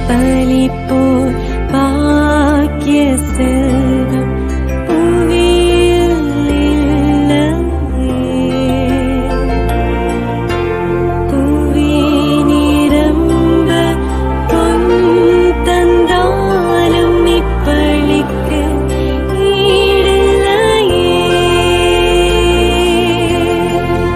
பலிப்போர் பாக்கிய செல்வம் புவியில் இல்லையே. புவி நிரம்ப பொன் தந்தாலும் இப்பளிக்கு ஈடில்லையே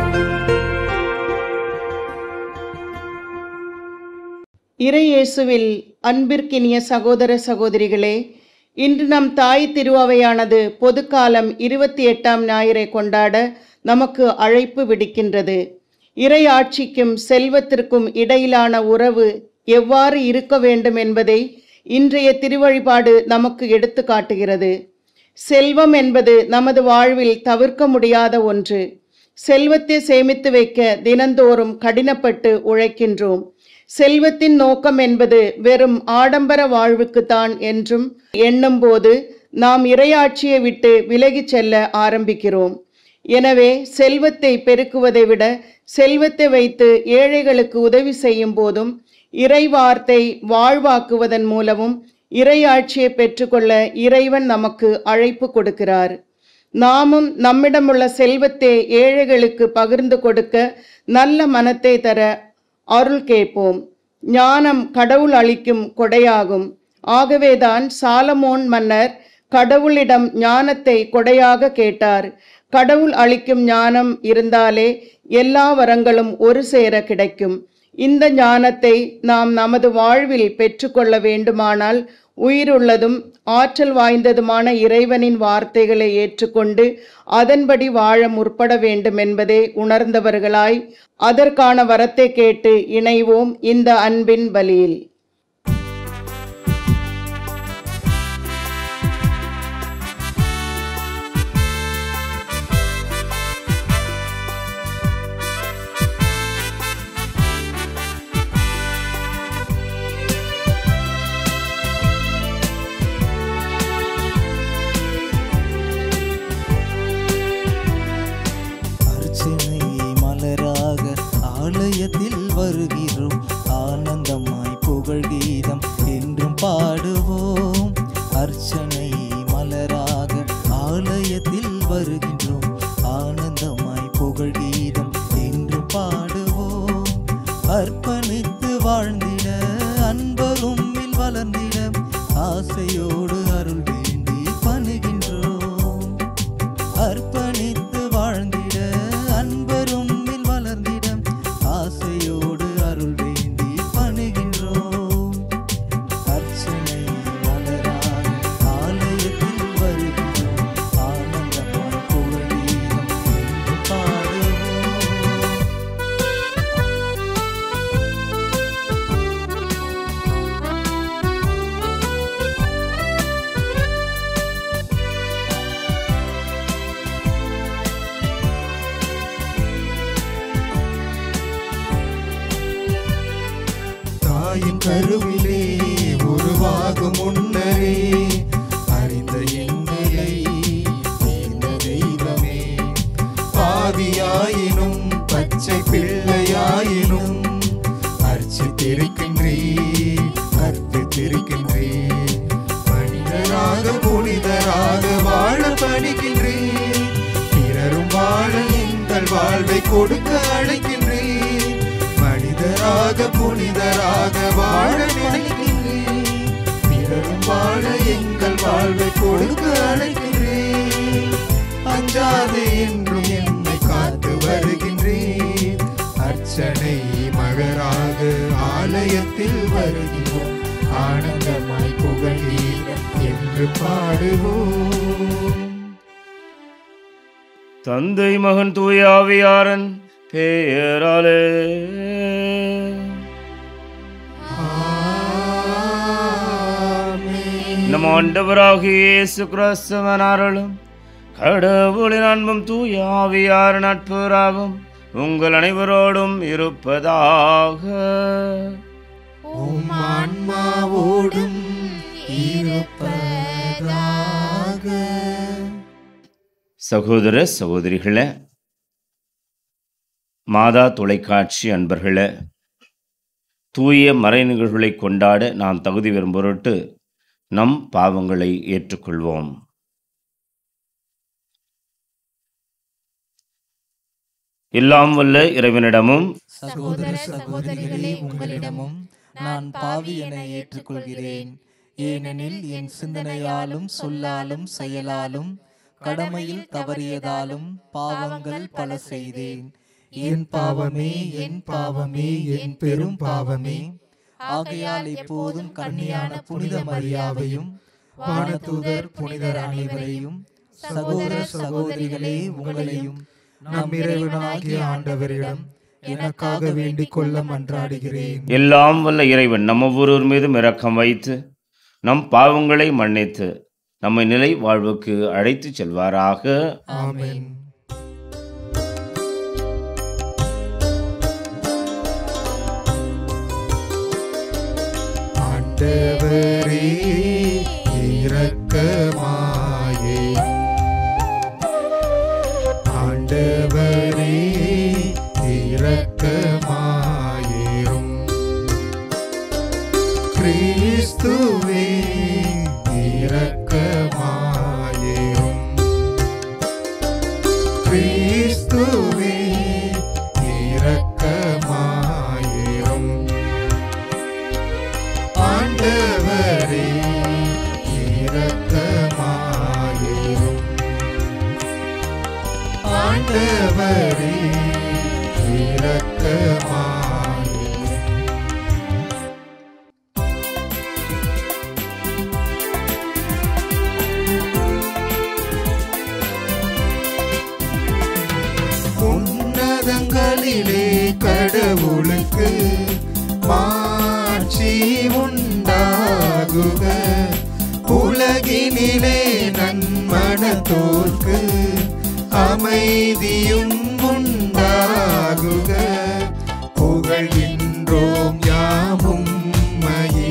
இறையேசுவில் அன்பிற்கினிய சகோதர சகோதரிகளே இன்று நம் தாய் திருவாவையானது பொதுக்காலம் இருபத்தி எட்டாம் ஞாயிறை கொண்டாட நமக்கு அழைப்பு விடுக்கின்றது இறை ஆட்சிக்கும் செல்வத்திற்கும் இடையிலான உறவு எவ்வாறு இருக்க வேண்டும் என்பதை இன்றைய திருவழிபாடு நமக்கு எடுத்து காட்டுகிறது செல்வம் என்பது நமது வாழ்வில் தவிர்க்க முடியாத ஒன்று செல்வத்தை சேமித்து வைக்க தினந்தோறும் கடினப்பட்டு உழைக்கின்றோம் செல்வத்தின் நோக்கம் என்பது வெறும் ஆடம்பர வாழ்வுக்குத்தான் என்றும் எண்ணும்போது நாம் இறையாட்சியை விட்டு விலகிச் செல்ல ஆரம்பிக்கிறோம் எனவே செல்வத்தை பெருக்குவதை விட செல்வத்தை வைத்து ஏழைகளுக்கு உதவி செய்யும் போதும் இறை வார்த்தை வாழ்வாக்குவதன் மூலமும் இறையாட்சியை பெற்றுக்கொள்ள இறைவன் நமக்கு அழைப்பு கொடுக்கிறார் நாமும் நம்மிடமுள்ள செல்வத்தை ஏழைகளுக்கு பகிர்ந்து கொடுக்க நல்ல மனத்தை தர அருள் கேட்போம் ஞானம் கடவுள் அளிக்கும் கொடையாகும் ஆகவேதான் சாலமோன் மன்னர் கடவுளிடம் ஞானத்தை கொடையாக கேட்டார் கடவுள் அளிக்கும் ஞானம் இருந்தாலே எல்லா வரங்களும் ஒரு சேர கிடைக்கும் இந்த ஞானத்தை நாம் நமது வாழ்வில் பெற்றுக்கொள்ள வேண்டுமானால் உயிருள்ளதும் ஆற்றல் வாய்ந்ததுமான இறைவனின் வார்த்தைகளை ஏற்றுக்கொண்டு அதன்படி வாழ முற்பட வேண்டும் என்பதை உணர்ந்தவர்களாய் அதற்கான வரத்தை கேட்டு இணைவோம் இந்த அன்பின் பலியில் அர்ச்சனை மலராக ஆலயத்தில் வருகிறோம் ஆனந்தமாய் புகழ் கீதம் என்றும் பாடுவோம் அர்ச்சனை மலராக ஆலயத்தில் வருகின்றோம் ஆனந்தமாய் புகழ் கீதம் என்றும் பாடுவோம் அர்ப்பணித்து வாழ்ந்திட அன்பரும் வளர்ந்திட ஆசையோடு அருள் வேண்டி பணுகின்றோம் அர்ப்பணித்து வாழ்ந்திட அன்பரும் வளர்ந்திட ஆசையோடு அருள் வேண்டி பணுகின்றோம் அர்ச்சனை மலராக ஆலயத்தில் வருகின்றோம் ஆனந்தமாய் புகழீரம் என்று பாடுவோம் தாயின் கருவிலே உருவாகும் முன்னரே அறிந்த எங்களை தீர்ந்த தெய்வமே பாவியாயினும் பச்சை பிள்ளையாயினும் அர்ச்சித்திருக்கின்றே கற்பித்திருக்கின்றே மனிதராக புனிதராக வாழ பணிக்கின்றேன் பிறரும் வாழ எங்கள் வாழ்வை கொடுக்க அழைக்கின்றேன் மனிதராக புனிதராக வாழ நினைக்கின்றேன் பிறரும் வாழ எங்கள் வாழ்வை கொடுக்க அழைக்கின்றேன் அஞ்சாது என்றும் என்னை காத்து வருகின்றேன் அர்ச்சனை மகராக ஆலயத்தில் வருகின்றோம் ஆனந்தமாய் புகழீரம் என்று பாடுவோம் தந்தை மகன் தூயாவியாரன் பெயராலே நம் ஆண்டவராகிய இயேசு கிறிஸ்துவன் அருளும் கடவுளின் அன்பும் தூயாவியார் நட்புறாவும் உங்கள் அனைவரோடும் இருப்பதாக உம் ஆன்மாவோடும் இருப்பதாக சகோதர சகோதரிகளே மாதா தொலைக்காட்சி அன்பர்களே தூய மறை நிகழ்வுகளை கொண்டாட நாம் தகுதி பெறும் பொருட்டு நம் பாவங்களை ஏற்றுக்கொள்வோம் எல்லாம் வல்ல இறைவனிடமும் சகோதர சகோதரிகளே உங்களிடமும் நான் பாவி என ஏற்றுக்கொள்கிறேன் ஏனெனில் என் சிந்தனையாலும் சொல்லாலும் செயலாலும் கடமையில் தவறியதாலும் பாவங்கள் பல செய்தேன் என் பாவமே என் பாவமே என் பெரும் பாவமே ஆகையால் எப்போதும் கன்னியான புனித மரியாவையும் வானதூதர் புனிதர் அனைவரையும் சகோதர சகோதரிகளே உங்களையும் நம் இறைவனாகிய ஆண்டவரிடம் எனக்காக வேண்டிக் கொள்ள மன்றாடுகிறேன் எல்லாம் வல்ல இறைவன் நம்ம ஒவ்வொருவர் மீதும் இரக்கம் வைத்து நம் பாவங்களை மன்னித்து நம்மை நிலை வாழ்வுக்கு அழைத்துச் செல்வாராக ஆமென் ஆண்டவரே இரக்கமாயே ஆண்டவரே இரக்கமாயிரும் கிறிஸ்துவே இரக்கமாயிரும் கிறிஸ்துவே இரக்கமாயிரும் ஆண்டவரே இரக்கமாயிரும் ஆண்டவரே இரக்கமாயிரும் உன்னதங்களிலே கடவுளுக்கு மாட்சி உண்டாகுக உலகினிலே நன்மனத்தோர்க்கு அமைதியும் உண்டாகுக புகழ்கின்றோம் யாமும் மையே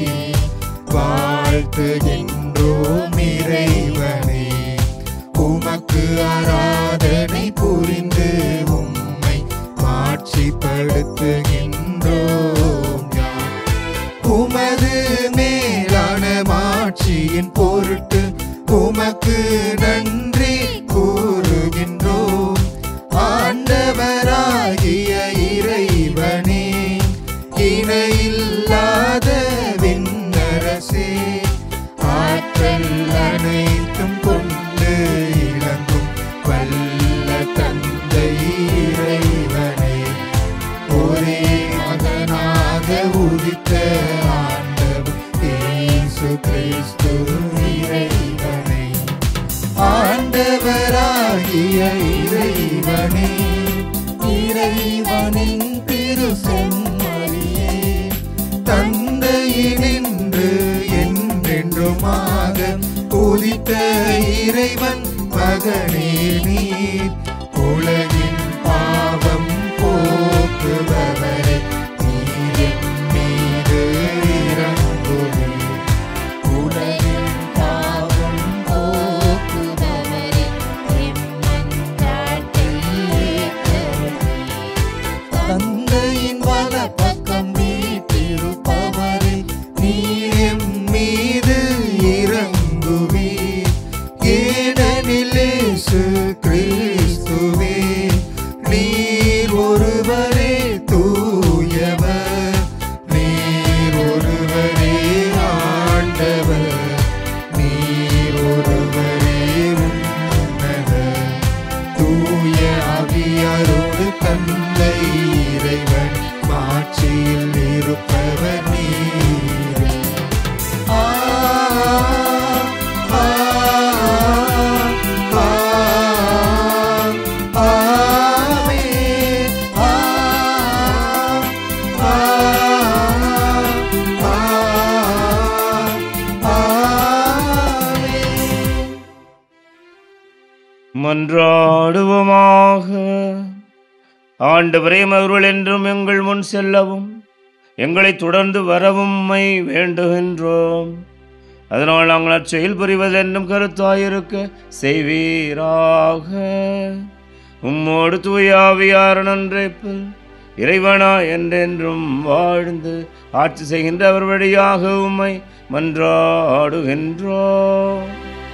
வாழ்த்துகின்றோம் இறைவனே உமக்கு ஆராதனை புரிந்து உம்மை மாட்சிப்படுத்துகின்றோம் யாம். உமது மேலான மாட்சியின் பொருட்டு உமக்கு நன்றி கூறுகின்றோம் ஆண்டவராகிய இறைவனே இணையில்லாத விண்ணரசே ஆற்றல் அனைத்தும் கொண்டு இளங்கும் வல்ல தந்தை இறைவனே ஒரே மகனாக உதித்த ஆண்டவர் இயேசு கிறிஸ்து இறைவனே ஆண்டவராகிய இறைவனே இறைவனின் திரு செம்மறியே தந்தையினின்று என்றென்றுமாக உதித்த இறைவன் மகனே நீர் உலகின் பாவம் போக்குபவரே நீர் என் மீது இறங்குவே உலகின் பாவம் போக்குபவரே என் மன்றாட்டை ஏற்றருளே. தந்தையின் வல பக்கம் வீட்டிருப்பவரே நீர் எம் மீது இறங்குவீர் ஏனெனில் இயேசு கிறிஸ்துவே நீர் ஒருவரே தூயவர் நீர் ஒருவரே ஆண்டவர் நீர் ஒருவரே உன்னதர் தூய ஆவியாரோடு தந்தை இறைவன் மாட்சியில் இருப்பவர் நீரே ஆ ஆ ஆ ஆமென். ஆ ஆ ஆ ஆமென். மன்றாடுவோமாக ஆண்டவரே மருள் என்றும் எங்கள் முன் செல்லவும் எங்களை தொடர்ந்து வரவும் உம்மை வேண்டுகின்றோம் அதனால் நாங்கள் அச்செயல் புரிவது என்னும் கருத்தாயிருக்க செய்வீராக உம்மோடு தூயாவியார் நன்றைப்பில் இறைவனா என்றென்றும் வாழ்ந்து ஆட்சி செய்கின்றவர் வழியாக உம்மை மன்றாடுகின்றோம்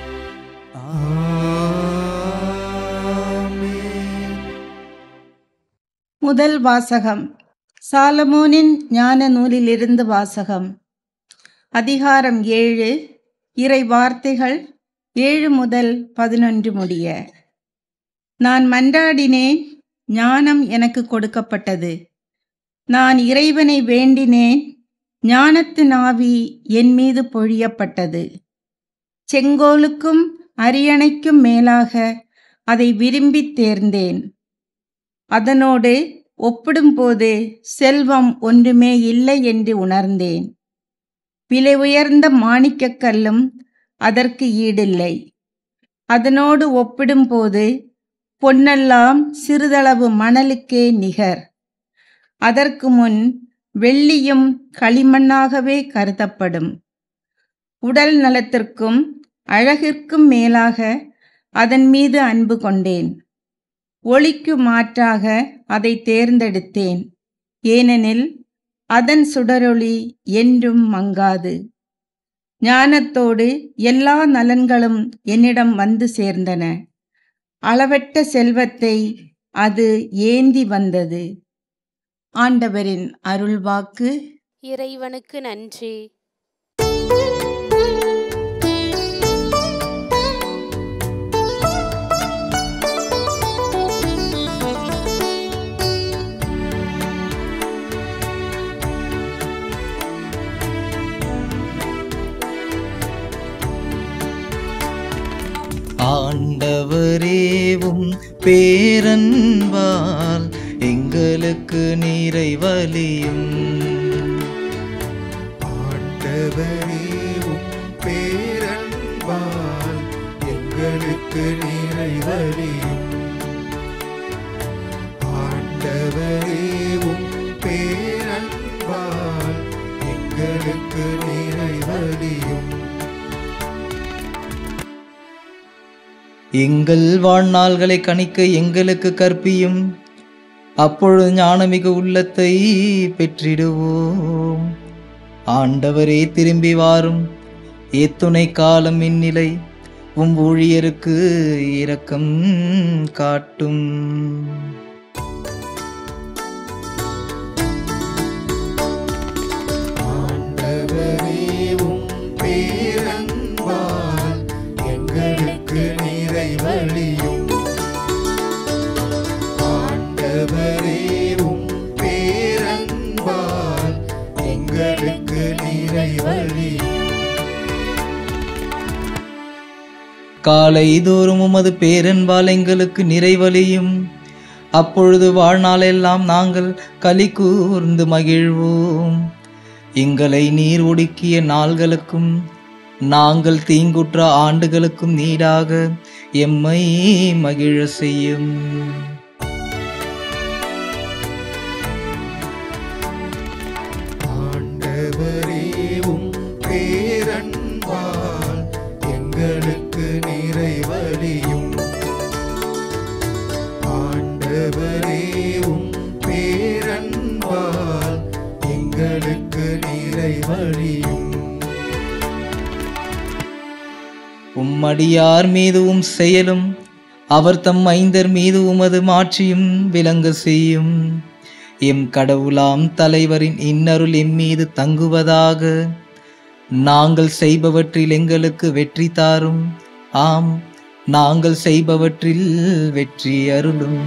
முதல் வாசகம் சாலமோனின் ஞான நூலிலிருந்து வாசகம் அதிகாரம் ஏழு இறை வார்த்தைகள் ஏழு முதல் பதினொன்று முடிய நான் மன்றாடினேன் ஞானம் எனக்கு கொடுக்கப்பட்டது நான் இறைவனை வேண்டினேன் ஞானத்தின் ஆவி என் மீது பொழியப்பட்டது செங்கோலுக்கும் அரியணைக்கும் மேலாக அதை விரும்பித் தேர்ந்தேன் அதனோடு ஒப்பிடும்போது செல்வம் ஒன்றுமே இல்லை என்று உணர்ந்தேன் விலை உயர்ந்த மாணிக்கக் கல்லும் அதற்கு ஈடில்லை அதனோடு ஒப்பிடும்போது பொன்னெல்லாம் சிறிதளவு மணலுக்கே நிகர் அதற்கு முன் வெள்ளியும் களிமண்ணாகவே கருதப்படும் உடல் நலத்திற்கும் அழகிற்கும் மேலாக அதன் மீது அன்பு கொண்டேன் ஒளிக்கு மாற்றாக அதை தேர்ந்தெடுத்தேன் ஏனெனில் அதன் சுடரொளி என்றும் மங்காது ஞானத்தோடு எல்லா நலன்களும் என்னிடம் வந்து சேர்ந்தன அளவற்ற செல்வத்தை அது ஏந்தி வந்தது ஆண்டவரின் அருள்வாக்கு இறைவனுக்கு நன்றி ஆண்டவரேவும் பேரன்பால் எங்களுக்கு நிறைவலியும் ஆண்டவரேவும் பேரன்பால் எங்களுக்கு நிறைவலியும் ஆண்டவரேவும் பேரன்பால் எங்களுக்கு நிறைவலியும் எங்கள் வாழ்நாள்களை கணிக்க எங்களுக்கு கற்பியும் அப்பொழுது ஞானமிகு உள்ளத்தை பெற்றிடுவோம் ஆண்டவரே திரும்பி வாரும் எத்துணை காலம் இந்நிலை உம் ஊழியருக்கு இரக்கம் காட்டும் ஆண்டவரேவும் பேரன்பால் எங்களுக்கு நிறைவழியும் ஆண்டவரேவும் பேரன்பால் எங்களுக்கு நிறைவழியும் காலை தோறும் உமது பேரன்பால் எங்களுக்கு நிறைவழியும் அப்பொழுது வாழ்நாளெல்லாம் நாங்கள் களி கூர்ந்து மகிழ்வோம் எங்களை நீர் ஒடுக்கிய நாள்களுக்கும் நாங்கள் தீங்குற்ற ஆண்டுகளுக்கும் நீடாக எம்மை மகிழ செய்யும் ஆண்டவரேவும் பேரன்பால் எங்களுக்கு நிறைவழியும் ஆண்டவரேவும் பேரன்பால் எங்களுக்கு நிறைவழியும் உம்மடியார் மீது உம் செயலும் அவர் தம் ஐந்தர் மீது உமது மாட்சியும் விளங்க செய்யும் எம் கடவுளாம் தலைவரின் இன்னருள் எம் மீது தங்குவதாக நாங்கள் செய்பவற்றில் எங்களுக்கு வெற்றி தாரும் ஆம் நாங்கள் செய்பவற்றில் வெற்றி அருளும்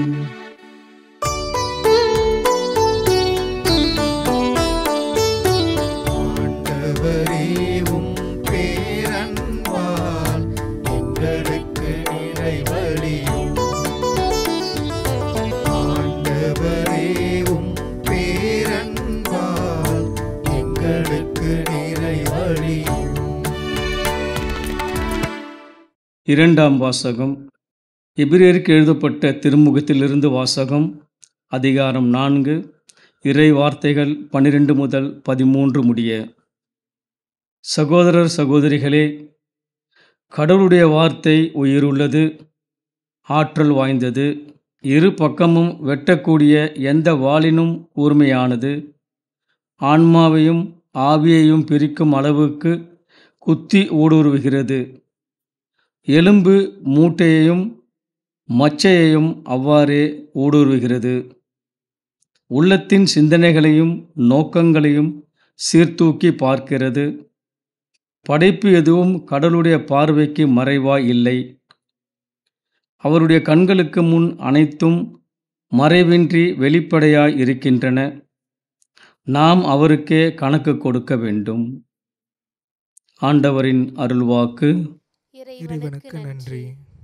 ஆண்டவரேவும் பேரன்பால் எங்களுக்கு நிறைவழியும் ஆண்டவரேவும் பேரன்பால் எங்களுக்கு நிறைவழியும் இரண்டாம் வாசகம் எபிரேருக்கு எழுதப்பட்ட திருமுகத்திலிருந்து வாசகம் அதிகாரம் நான்கு இறை வார்த்தைகள் பன்னிரண்டு முதல் பதிமூன்று முடிய சகோதரர் சகோதரிகளே கடவுளுடைய வார்த்தை உயிருள்ளது ஆற்றல் வாய்ந்தது இரு பக்கமும் வெட்டக்கூடிய எந்த வாளினும் கூர்மையானது ஆன்மாவையும் ஆவியையும் பிரிக்கும் அளவுக்கு குத்தி ஊடுருவுகிறது எலும்பு மூட்டையையும் மச்சையையும் அவ்வாறே ஊடுருவுகிறது உள்ளத்தின் சிந்தனைகளையும் நோக்கங்களையும் சீர்தூக்கி பார்க்கிறது படைப்பு எதுவும் கடவுளுடைய பார்வைக்கு மறைவாய் இல்லை அவருடைய கண்களுக்கு முன் அனைத்தும் மறைவின்றி வெளிப்படையாய் இருக்கின்றன நாம் அவருக்கே கணக்கு கொடுக்க வேண்டும் ஆண்டவரின் அருள்வாக்கு இறைவனுக்கு நன்றி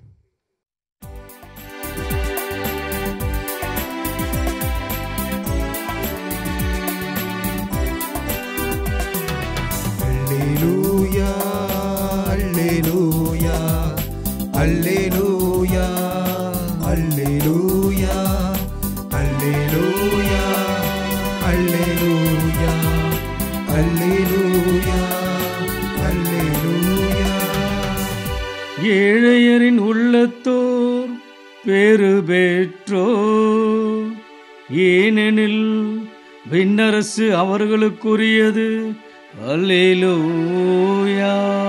அல்லேலூயா அல்லேலூயா அல்லேலூயா அல்லேலூயா அல்லேலூயா அல்லேலூயா அல்லேலூயா அல்லேலூயா ஏழையரின் உள்ளத்தோர் பேறு பெற்றோர் ஏனெனில் விண்ணரசு அவர்களுக்குரியது அல்லேலூயா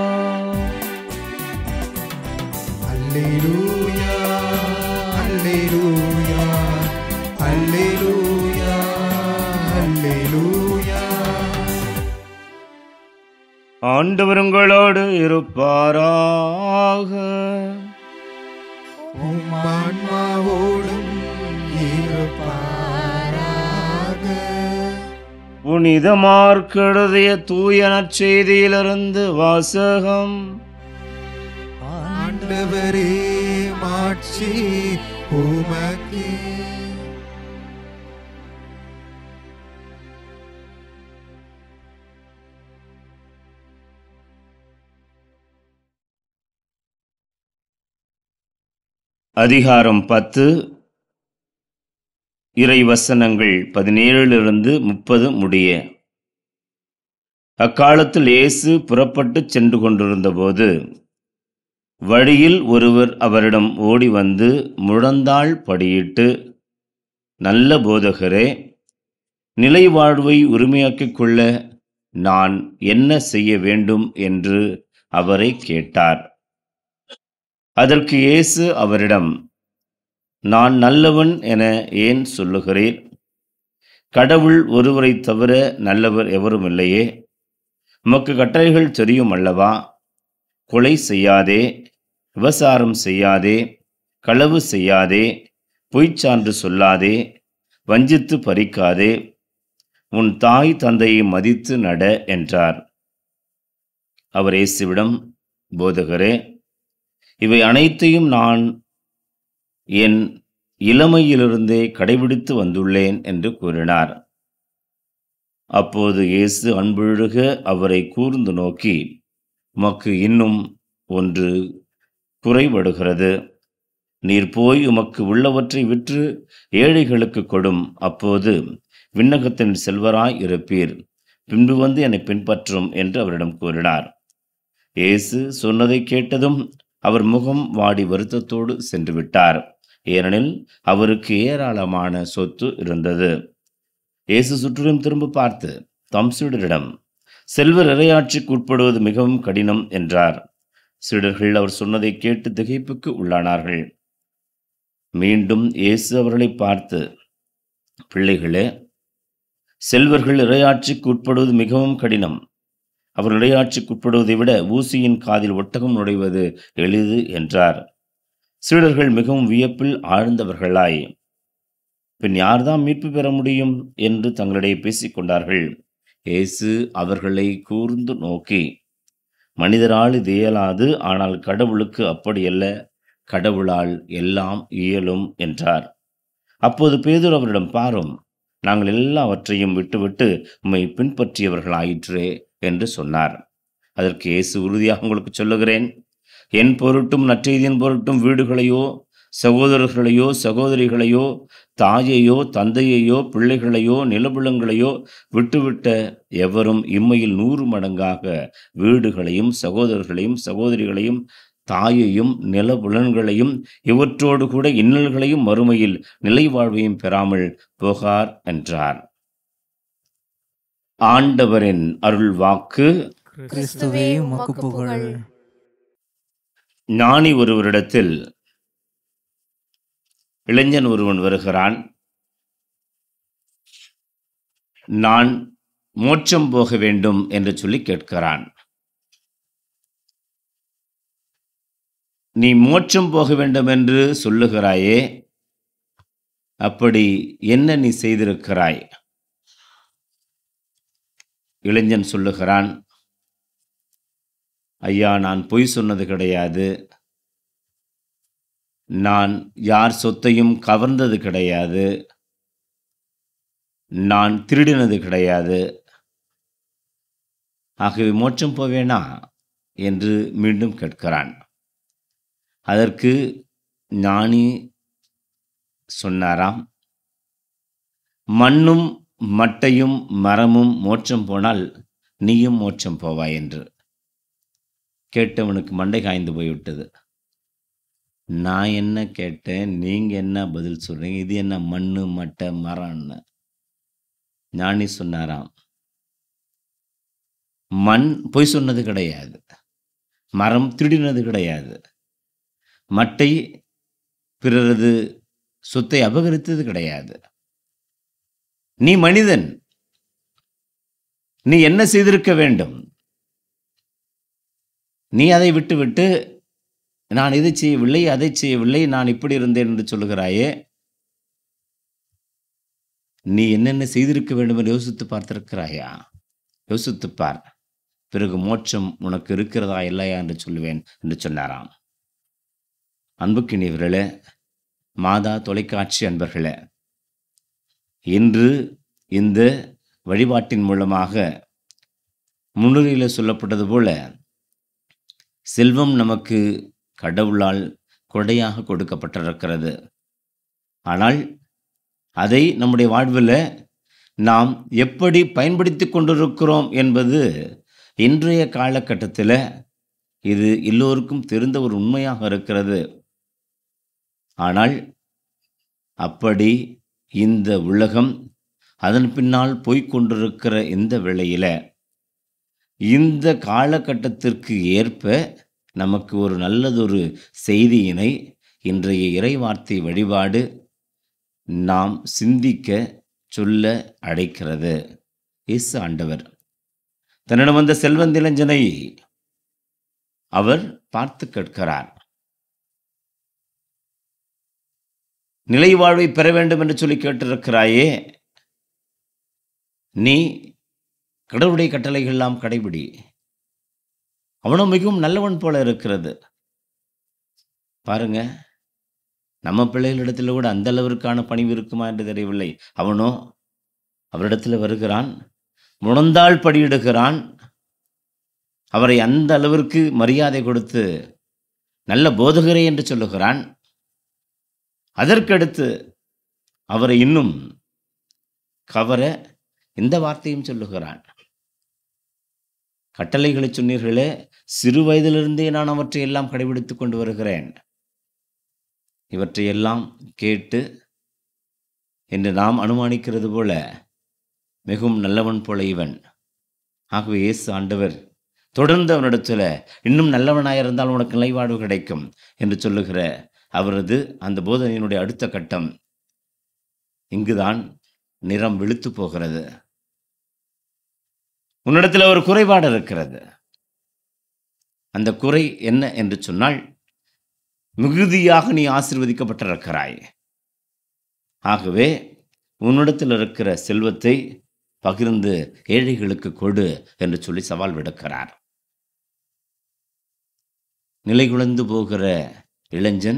அல்லேலூயா அல்லேலூயா அல்லேலூயா அல்லேலூயா ஆண்டவர் உங்களோடு இருப்பாராக உம்மான்மாவோடும் இருப்பாராக புனித மார்க்கெழுதிய தூய நற்செய்தியிலிருந்து வாசகம் ஆண்டவரே மாட்சி உமக்கே அதிகாரம் பத்து இறை வசனங்கள் பதினேழிலிருந்து முப்பது முடிய அக்காலத்தில் இயேசு புறப்பட்டுச் சென்று கொண்டிருந்தபோது வழியில் ஒருவர் அவரிடம் ஓடி வந்து முழந்தாள் படியிட்டு நல்ல போதகரே நிலை வாழ்வை உரிமையாக்கிக் கொள்ள நான் என்ன செய்ய வேண்டும் என்று அவரை கேட்டார் அதற்கு இயேசு அவரிடம் நான் நல்லவன் என ஏன் சொல்லுகிறீர் கடவுள் ஒருவரைத் தவிர நல்லவர் எவரும் இல்லையே உமக்கு கட்டளைகள் தெரியும் அல்லவா கொலை செய்யாதே விபசாரம் செய்யாதே களவு செய்யாதே பொய்ச்சான்று சொல்லாதே வஞ்சித்து பறிக்காதே உன் தாய் தந்தையை மதித்து நட என்றார் அவர் இயேசுவிடம் போதகரே இவை அனைத்தையும் நான் என் இளமையிலிருந்தே கடைபிடித்து வந்துள்ளேன் என்று கூறினார் அப்போது இயேசு அன்பொழுக அவரை கூர்ந்து நோக்கி உமக்கு இன்னும் ஒன்று குறைபடுகிறது நீர் போய் உமக்கு உள்ளவற்றை விற்று ஏழைகளுக்கு கொடும் அப்போது விண்ணகத்தின் செல்வராய் இருப்பீர் பின்பு வந்து என்னை பின்பற்றும் என்று அவரிடம் கூறினார் இயேசு சொன்னதை கேட்டதும் அவர் முகம் வாடி வருத்தத்தோடு சென்று விட்டார் ஏனெனில் அவருக்கு ஏராளமான சொத்து இருந்தது இயேசு சுற்றிலும் திரும்ப பார்த்து தம் சீடரிடம் செல்வர் இறையாட்சிக்கு உட்படுவது மிகவும் கடினம் என்றார் சீடர்கள் அவர் சொன்னதை கேட்டு திகைப்புக்கு உள்ளானார்கள் மீண்டும் இயேசு அவர்களை பார்த்து பிள்ளைகளே செல்வர்கள் இறையாட்சிக்கு உட்படுவது மிகவும் கடினம் அவர் இறையாட்சிக்கு உட்படுவதை விட ஊசியின் காதில் ஒட்டகம் நுழைவது எளிது என்றார் சீடர்கள் மிகவும் வியப்பில் ஆழ்ந்தவர்களாய் பின் யார்தான் மீட்பு பெற முடியும் என்று தங்களிடையே பேசிக் கொண்டார்கள் இயேசு அவர்களை கூர்ந்து நோக்கி மனிதரால் இது இயலாது ஆனால் கடவுளுக்கு அப்படியல்ல கடவுளால் எல்லாம் இயலும் என்றார் அப்போது பேதுரு அவரிடம் பாரும் நாங்கள் எல்லாவற்றையும் விட்டுவிட்டு உம்மை பின்பற்றியவர்களாயிற்றே என்று சொன்னார் அதற்கு இயேசு உறுதியாக உங்களுக்கு சொல்லுகிறேன் என் பொருட்டும் நற்செய்தியின் பொருட்டும் வீடுகளையோ சகோதரர்களையோ சகோதரிகளையோ தாயையோ தந்தையையோ பிள்ளைகளையோ நிலபுலங்களையோ விட்டுவிட்ட எவரும் இம்மையில் நூறு மடங்காக வீடுகளையும் சகோதரர்களையும் சகோதரிகளையும் தாயையும் நிலபுலன்களையும் இவற்றோடு கூட இன்னல்களையும் மறுமையில் நிலை வாழ்வையும் பெறாமல் போகார் என்றார் ஆண்டவரின் அருள் வாக்கு கிறிஸ்துவே உமக்கு புகழ் ஞானி ஒருவரிடத்தில் இளைஞன் ஒருவன் வருகிறான் நான் மோட்சம் போக வேண்டும் என்று சொல்லி கேட்கிறான் நீ மோட்சம் போக வேண்டும் என்று சொல்லுகிறாயே அப்படி என்ன நீ செய்திருக்கிறாய் இளைஞன் சொல்லுகிறான் ஐயா நான் பொய் சொன்னது கிடையாது நான் யார் சொத்தையும் கவர்ந்தது கிடையாது நான் திருடினது கிடையாது ஆகவே மோட்சம் போவேனா என்று மீண்டும் கேட்கிறான் அதற்கு ஞானி சொன்னாராம் மண்ணும் மட்டையும் மரமும் மோட்சம் போனால் நீயும் மோட்சம் போவாய் என்று கேட்டவனுக்கு மண்டை காய்ந்து போய்விட்டது நான் என்ன கேட்டேன் நீங்க என்ன பதில் சொல்றீங்க இது என்ன மண்ணு மட்டை மரம்னு ஞானி சொன்னாராம் மண் பொய் சொன்னது கிடையாது மரம் திருடினது கிடையாது மட்டை பிறரது சொத்தை அபகரித்தது கிடையாது நீ மனிதன் நீ என்ன செய்திருக்க வேண்டும் நீ அதை விட்டுவிட்டு நான் இதை செய்யவில்லை அதை செய்யவில்லை நான் இப்படி இருந்தேன் என்று சொல்லுகிறாயே நீ என்னென்ன செய்திருக்க வேண்டும் என்று யோசித்து பார்த்திருக்கிறாயா யோசித்துப் பார் பிறகு மோட்சம் உனக்கு இருக்கிறதா இல்லையா என்று சொல்லுவேன் என்று சொன்னாராம் அன்புக்கினியவர்களே மாதா தொலைக்காட்சி அன்பர்களே இன்று இந்த வழிபாட்டின் மூலமாக முன்னுரையில் சொல்லப்பட்டது போல செல்வம் நமக்கு கடவுளால் கொடையாக கொடுக்கப்பட்டிருக்கிறது ஆனால் அதை நம்முடைய வாழ்வில் நாம் எப்படி பயன்படுத்தி கொண்டிருக்கிறோம் என்பது இன்றைய காலகட்டத்தில் இது எல்லோருக்கும் தெரிந்த ஒரு உண்மையாக இருக்கிறது ஆனால் அப்படி இந்த உலகம் அதன் பின்னால் போய்க் கொண்டிருக்கிற இந்த வேளையில இந்த காலகட்டத்திற்கு ஏற்ப நமக்கு ஒரு நல்லதொரு செய்தியினை இன்றைய இறைவார்த்தை வழிபாடு நாம் சிந்திக்க சொல்ல அழைக்கிறது இயேசு ஆண்டவர் தன்னிடம் வந்த செல்வந்திலஞ்சனை அவர் பார்த்து கேட்கிறார் நிலை வாழ்வை பெற வேண்டும் என்று சொல்லி கேட்டிருக்கிறாயே நீ கடவுளுடைய கட்டளைகள் எல்லாம் கடைபிடி அவனும் மிகவும் நல்லவன் போல இருக்கிறது பாருங்க நம்ம பிள்ளைகளிடத்துல கூட அந்த அளவிற்கான பணிவு இருக்குமா என்று தெரியவில்லை அவனோ அவரிடத்துல வருகிறான் முழந்தாள் படியிடுகிறான் அவரை அந்த அளவிற்கு மரியாதை கொடுத்து நல்ல போதகரே என்று சொல்லுகிறான் அதற்கடுத்து அவரை இன்னும் கவர இந்த வார்த்தையும் சொல்லுகிறான் கட்டளைகளை சொன்னீர்களே சிறு வயதிலிருந்தே நான் அவற்றை எல்லாம் கடைபிடித்துக் கொண்டு வருகிறேன் இவற்றையெல்லாம் கேட்டு என்று நாம் அனுமானிக்கிறது போல மிகவும் நல்லவன் போல இவன் ஆகவே இயேசு ஆண்டவர் தொடர்ந்து அவனிடத்துல இன்னும் நல்லவனாயிருந்தால் உனக்கு நிலைவாழ்வு கிடைக்கும் என்று சொல்லுகிற அவரது அந்த போதனையினுடைய அடுத்த கட்டம் இங்குதான் நிறம் வெளுத்து போகிறது உன்னிடத்தில் ஒரு குறைபாடு இருக்கிறது அந்த குறை என்ன என்று சொன்னால் மிகுதியாக நீ ஆசிர்வதிக்கப்பட்டிருக்கிறாய் ஆகவே உன்னிடத்தில் இருக்கிற செல்வத்தை பகிர்ந்து ஏழைகளுக்கு கொடு என்று சொல்லி சவால் விடுக்கிறார் நிலைகுலந்து போகிற இளைஞன்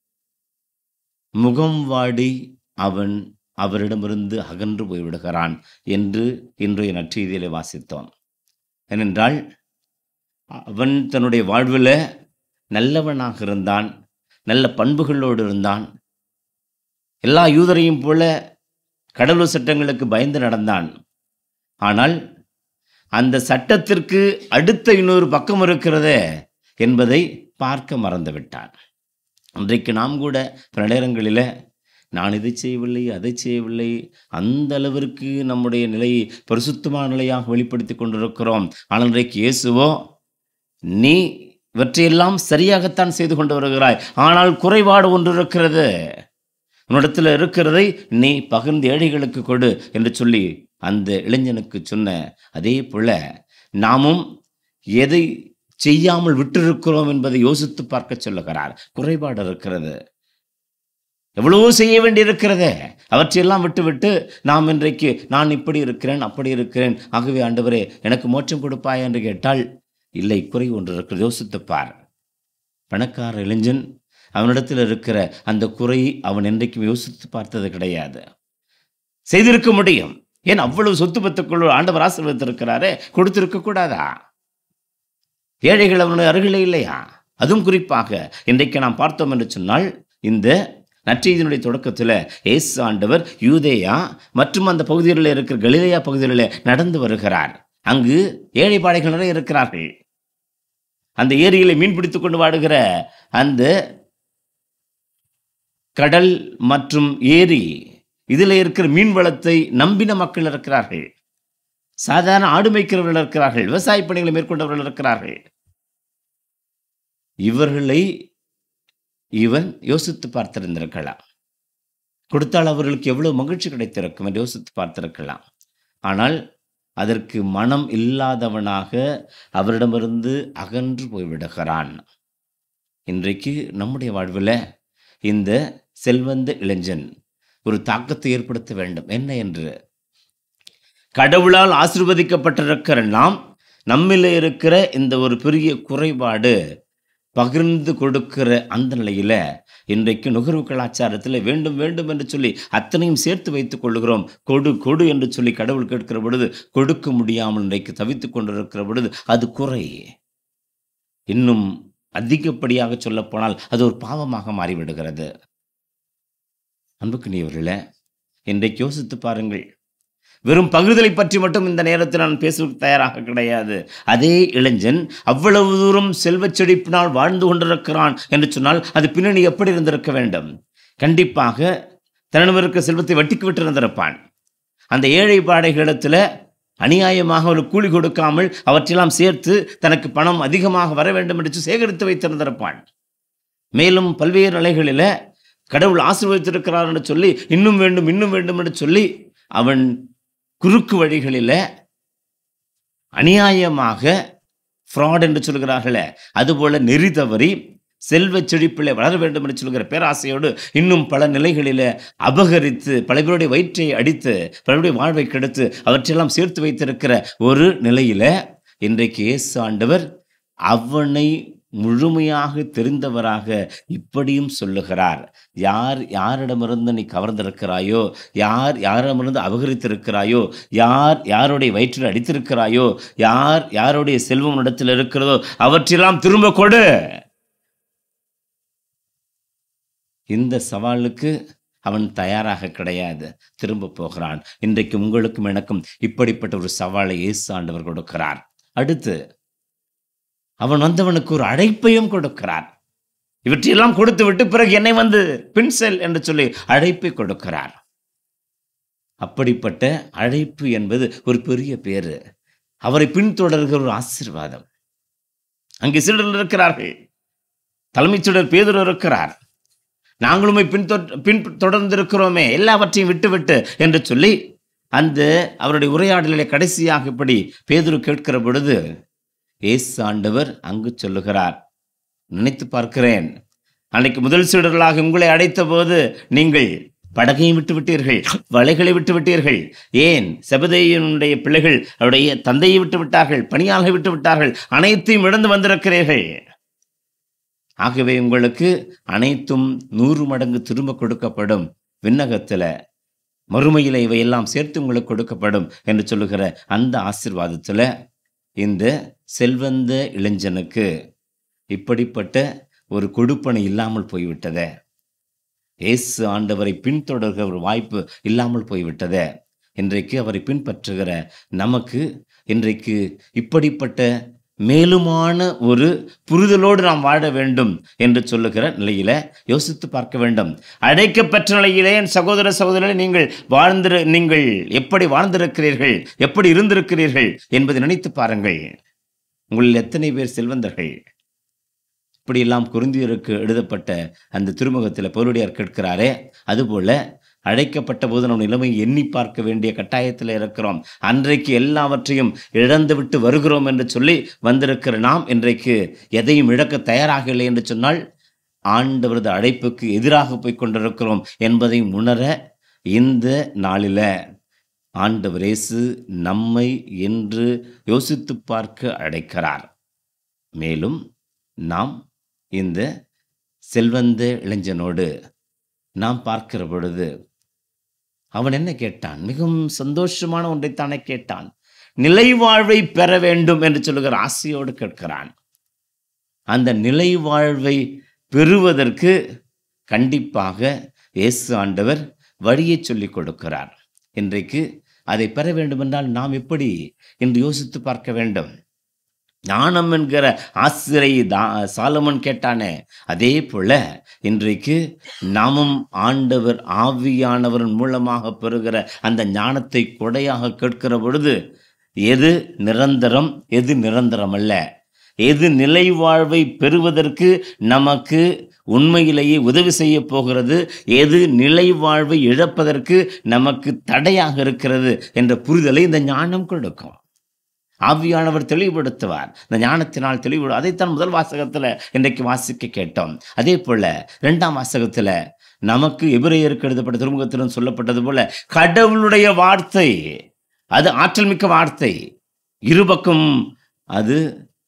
முகம் வாடி அவன் அவரிடமிருந்து அகன்று போய்விடுகிறான் என்று இன்றைய நற்செய்தியிலே வாசித்தோம் ஏனென்றால் அவன் தன்னுடைய வாழ்வில் நல்லவனாக இருந்தான் நல்ல பண்புகளோடு இருந்தான் எல்லா யூதரையும் போல கடவுள் சட்டங்களுக்கு பயந்து நடந்தான் ஆனால் அந்த சட்டத்திற்கு அடுத்த இன்னொரு பக்கம் இருக்கிறதே என்பதை பார்க்க மறந்து விட்டான் இன்றைக்கு நாம் கூட பல நேரங்களில் நான் இதை செய்யவில்லை அதை செய்யவில்லை அந்த அளவிற்கு நம்முடைய நிலையை பரிசுத்தமான நிலையாக வெளிப்படுத்தி கொண்டிருக்கிறோம் ஆனால் இன்றைக்கு இயேசுவோ நீ இவற்றையெல்லாம் சரியாகத்தான் செய்து கொண்டு வருகிறாய் ஆனால் குறைபாடு ஒன்று இருக்கிறது உன்னிடத்தில் இருக்கிறதை நீ பகிர்ந்து ஏழைகளுக்கு கொடு என்று சொல்லி அந்த இளைஞனுக்கு சொன்ன அதே போல நாமும் எதை செய்யாமல் விட்டிருக்கிறோம் என்பதை யோசித்து பார்க்க சொல்லுகிறார் குறைபாடு இருக்கிறது எவ்வளவோ செய்ய வேண்டியிருக்கிறதே அவற்றையெல்லாம் விட்டுவிட்டு நாம் இன்றைக்கு நான் இப்படி இருக்கிறேன் அப்படி இருக்கிறேன் ஆகவே ஆண்டவரே எனக்கு மோட்சம் கொடுப்பாய் என்று கேட்டால் இல்லை குறை ஒன்று இருக்கிறது யோசித்து பார் பணக்கார இளைஞன் அவனிடத்தில் இருக்கிற அந்த குறையை அவன் என்றைக்கும் யோசித்து பார்த்தது கிடையாது செய்திருக்க முடியும் ஏன் அவ்வளவு சொத்து பத்துக்குள் ஆண்டவர் ஆசீர்வதித்திருக்கிறாரே கொடுத்திருக்க கூடாதா ஏழைகள் அவனுடைய அருகிலே இல்லையா அதுவும் குறிப்பாக இன்றைக்கு நாம் பார்த்தோம் என்று சொன்னால் இந்த நற்செய்தியினுடைய தொடக்கத்தில் இயேசு ஆண்டவர் யூதேயா மற்றும் அந்த பகுதிகளில் இருக்கிற கலிலேயா பகுதிகளில் நடந்து வருகிறார் அங்கு ஏழை பாடைகள் நிறைய இருக்கிறார்கள் அந்த ஏரியிலே மீன் பிடித்துக் கொண்டு வாடுகிற அந்த கடல் மற்றும் ஏரி இதில் இருக்கிற மீன் வளத்தை நம்பின மக்கள் இருக்கிறார்கள் சாதாரண ஆடு மேய்க்கிறவர்கள் இருக்கிறார்கள் விவசாய பணிகளை மேற்கொண்டவர்கள் இருக்கிறார்கள் இவர்களை இவன் யோசித்து பார்த்திருந்திருக்கலாம் கொடுத்தால் அவர்களுக்கு எவ்வளவு மகிழ்ச்சி கிடைத்திருக்கும் என்று யோசித்து பார்த்திருக்கலாம் ஆனால் அதற்கு மனம் இல்லாதவனாக அவரிடமிருந்து அகன்று போய்விடுகிறான் இன்றைக்கு நம்முடைய வாழ்வில் இந்த செல்வந்த இளைஞன் ஒரு தாக்கத்தை ஏற்படுத்த வேண்டும் என்ன என்று கடவுளால் ஆசிர்வதிக்கப்பட்டிருக்கிற நாம் நம்மில் இருக்கிற இந்த ஒரு பெரிய குறைபாடு பகிர்ந்து கொடுக்கிற அந்த நிலையில இன்றைக்கு நுகர்வு கலாச்சாரத்தில் வேண்டும் வேண்டும் என்று சொல்லி அத்தனையும் சேர்த்து வைத்துக் கொள்ளுகிறோம் கொடு கொடு என்று சொல்லி கடவுள் கேட்கிற பொழுது கொடுக்க முடியாமல் இன்றைக்கு தவித்துக் கொண்டிருக்கிற பொழுது அது குறை இன்னும் அதிகப்படியாக சொல்லப்போனால் அது ஒரு பாவமாக மாறிவிடுகிறது அன்புக்குரியவர்களே இன்றைக்கு யோசித்து பாருங்கள் வெறும் பகிர்தலை பற்றி மட்டும் இந்த நேரத்தில் நான் பேசுவதற்கு தயாராக கிடையாது அதே இளைஞன் அவ்வளவு தூரம் செல்வச் செழிப்பினால் வாழ்ந்து கொண்டிருக்கிறான் என்று சொன்னால் அது பின்னணி எப்படி இருந்திருக்க வேண்டும் கண்டிப்பாக தன்னிடம் இருக்கிற செல்வத்தை வட்டிக்கு விட்டு இருந்திருப்பான் அந்த ஏழை பாடைகளிடத்தில் அநியாயமாக ஒரு கூலி கொடுக்காமல் அவற்றெல்லாம் சேர்த்து தனக்கு பணம் அதிகமாக வர வேண்டும் என்று சேகரித்து வைத்திருந்திருப்பான் மேலும் பல்வேறு நிலைகளில் கடவுள் ஆசீர்வதித்திருக்கிறார் என்று சொல்லி இன்னும் வேண்டும் இன்னும் வேண்டும் என்று சொல்லி அவன் குறுக்கு வழிகளில் அநியாயமாக ஃப்ராட் என்று சொல்கிறார்களே அதுபோல நெறி தவறி செல்வச் செழிப்பிலே வளர வேண்டும் என்று சொல்கிற பேராசையோடு இன்னும் பல நிலைகளிலே அபகரித்து பல பேருடைய வயிற்றை அடித்து பலருடைய வாழ்வை கெடுத்து அவற்றையெல்லாம் சேர்த்து வைத்திருக்கிற ஒரு நிலையில இன்றைக்கு இயேசு ஆண்டவர் அவனை முழுமையாக தெரிந்தவராக இப்படியும் சொல்லுகிறார் யார் யாரிடமிருந்து நீ கவர்ந்திருக்கிறாயோ யார் யாரிடமிருந்து அபகரித்திருக்கிறாயோ யார் யாருடைய வயிற்றில் அடித்திருக்கிறாயோ யார் யாருடைய செல்வம் இடத்தில் இருக்கிறதோ அவற்றெல்லாம் திரும்ப கொடு இந்த சவாலுக்கு அவன் தயாராக கிடையாது திரும்ப போகிறான் இன்றைக்கு உங்களுக்கும் எனக்கும் இப்படிப்பட்ட ஒரு சவாலை இயேசு ஆண்டவர் கொடுக்கிறார் அடுத்து அவன் வந்தவனுக்கு ஒரு அழைப்பையும் கொடுக்கிறார் இவற்றையெல்லாம் கொடுத்து விட்டு பிறகு என்னை வந்து பின் செல் என்று சொல்லி அழைப்பை கொடுக்கிறார் அப்படிப்பட்ட அழைப்பு என்பது ஒரு பெரிய பேரு அவரை பின்தொடர்கிற ஒரு ஆசீர்வாதம் அங்கே சீடர்கள் இருக்கிறார்கள் தலைமைச் சீடர் பேதுரு இருக்கிறார் நாங்களுமே பின் பின் தொடர்ந்திருக்கிறோமே எல்லாவற்றையும் விட்டு விட்டு என்று சொல்லி அந்த அவருடைய உரையாடலிலே கடைசியாக இப்படி பேதுரு கேட்கிற பொழுது இயேசு ஆண்டவர் அங்கு சொல்லுகிறார் நினைத்து பார்க்கிறேன் அன்னைக்கு முதல் சீடர்களாக உங்களை அடைத்த போது நீங்கள் படகையும் விட்டு விட்டீர்கள் வலைகளை விட்டு விட்டீர்கள் ஏன் செபதேயனுடைய பிள்ளைகள் அவருடைய தந்தையை விட்டு விட்டார்கள் பணியாளரை விட்டு விட்டார்கள் அனைத்தையும் இழந்து வந்திருக்கிறீர்கள் ஆகவே உங்களுக்கு அனைத்தும் நூறு மடங்கு திரும்ப கொடுக்கப்படும் விண்ணகத்தில் மறுமையில் இவையெல்லாம் சேர்த்து உங்களுக்கு கொடுக்கப்படும் என்று சொல்லுகிற அந்த ஆசிர்வாதத்தில் இந்த செல்வந்த இளைஞனுக்கு இப்படிப்பட்ட ஒரு கொடுப்பனை இல்லாமல் போய்விட்டதே இயேசு ஆண்டவரை பின்தொடர்கிற ஒரு வாய்ப்பு இல்லாமல் போய்விட்டதே இன்றைக்கு அவரை பின்பற்றுகிற நமக்கு இன்றைக்கு இப்படிப்பட்ட மேலுமான ஒரு புரிதலோடு நாம் வாழ வேண்டும் என்று சொல்லுகிற நிலையில யோசித்து பார்க்க வேண்டும் அடைக்கப்பெற்ற நிலையிலே என் சகோதர சகோதரரை நீங்கள் வாழ்ந்திரு நீங்கள் எப்படி வாழ்ந்திருக்கிறீர்கள் எப்படி இருந்திருக்கிறீர்கள் என்பதை நினைத்து பாருங்கள் உங்களில் எத்தனை பேர் செல்வந்தர்கள் இப்படியெல்லாம் குருந்தியருக்கு எழுதப்பட்ட அந்த திருமுகத்தில் பவுலுடையார் கேட்கிறாரே அதுபோல அழைக்கப்பட்ட போது நம் நிலைமை எண்ணி பார்க்க வேண்டிய கட்டாயத்தில் இருக்கிறோம் அன்றைக்கு எல்லாவற்றையும் இழந்துவிட்டு வருகிறோம் என்று சொல்லி வந்திருக்கிற நாம் இன்றைக்கு எதையும் இழக்க தயாராக இல்லை என்று சொன்னால் ஆண்டவரது அழைப்புக்கு எதிராக போய் கொண்டிருக்கிறோம் என்பதை உணர இந்த நாளில ஆண்டவர் இயேசு நம்மை என்று யோசித்து பார்க்க அழைக்கிறார் மேலும் நாம் இந்த செல்வந்த இளைஞனோடு நாம் பார்க்கிற பொழுது அவன் என்ன கேட்டான் மிகவும் சந்தோஷமான ஒன்றைத்தானே கேட்டான் நிலை வாழ்வை பெற வேண்டும் என்று சொல்லுகிற ஆசையோடு கேட்கிறான் அந்த நிலை வாழ்வை பெறுவதற்கு கண்டிப்பாக இயேசு ஆண்டவர் வழியை சொல்லிக் கொடுக்கிறார் இன்றைக்கு அதை பெற வேண்டுமென்றால் நாம் எப்படி என்று யோசித்து பார்க்க வேண்டும் ஞானம் என்கிற ஆசிரியை தா சாலமன் கேட்டானே அதே போல இன்றைக்கு நாமும் ஆண்டவர் ஆவியானவரின் மூலமாக பெறுகிற அந்த ஞானத்தை கொடையாக கேட்கிற பொழுது எது நிரந்தரம் எது நிரந்தரம் அல்ல எது நிலை வாழ்வை பெறுவதற்கு நமக்கு உண்மையிலேயே உதவி செய்ய போகிறது எது நிலை வாழ்வை இழப்பதற்கு நமக்கு தடையாக இருக்கிறது என்ற புரிதலை இந்த ஞானம் கொடுக்கும் ஆவியானவர் தெளிவுபடுத்துவார் இந்த ஞானத்தினால் தெளிவு அதைத்தான் முதல் வாசகத்தில் இன்றைக்கு வாசிக்க கேட்டோம் அதே போல இரண்டாம் வாசகத்தில் நமக்கு எபிரேயருக்கு எழுதப்பட்ட திருமுகத்திலும் சொல்லப்பட்டது போல கடவுளுடைய வார்த்தை அது ஆற்றல் மிக்க வார்த்தை இருபக்கம் அது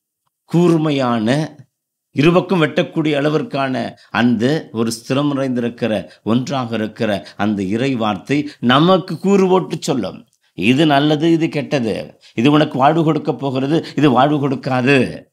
கூர்மையான இருபக்கம் வெட்டக்கூடிய அளவிற்கான அந்த ஒரு ஸ்திரம் நிறைந்திருக்கிற ஒன்றாக இருக்கிற அந்த இறை வார்த்தை நமக்கு கூறு போட்டு சொல்லும் இது நல்லது இது கெட்டது இது உனக்கு வாழ்வு கொடுக்க போகிறது இது வாழ்வு கொடுக்காது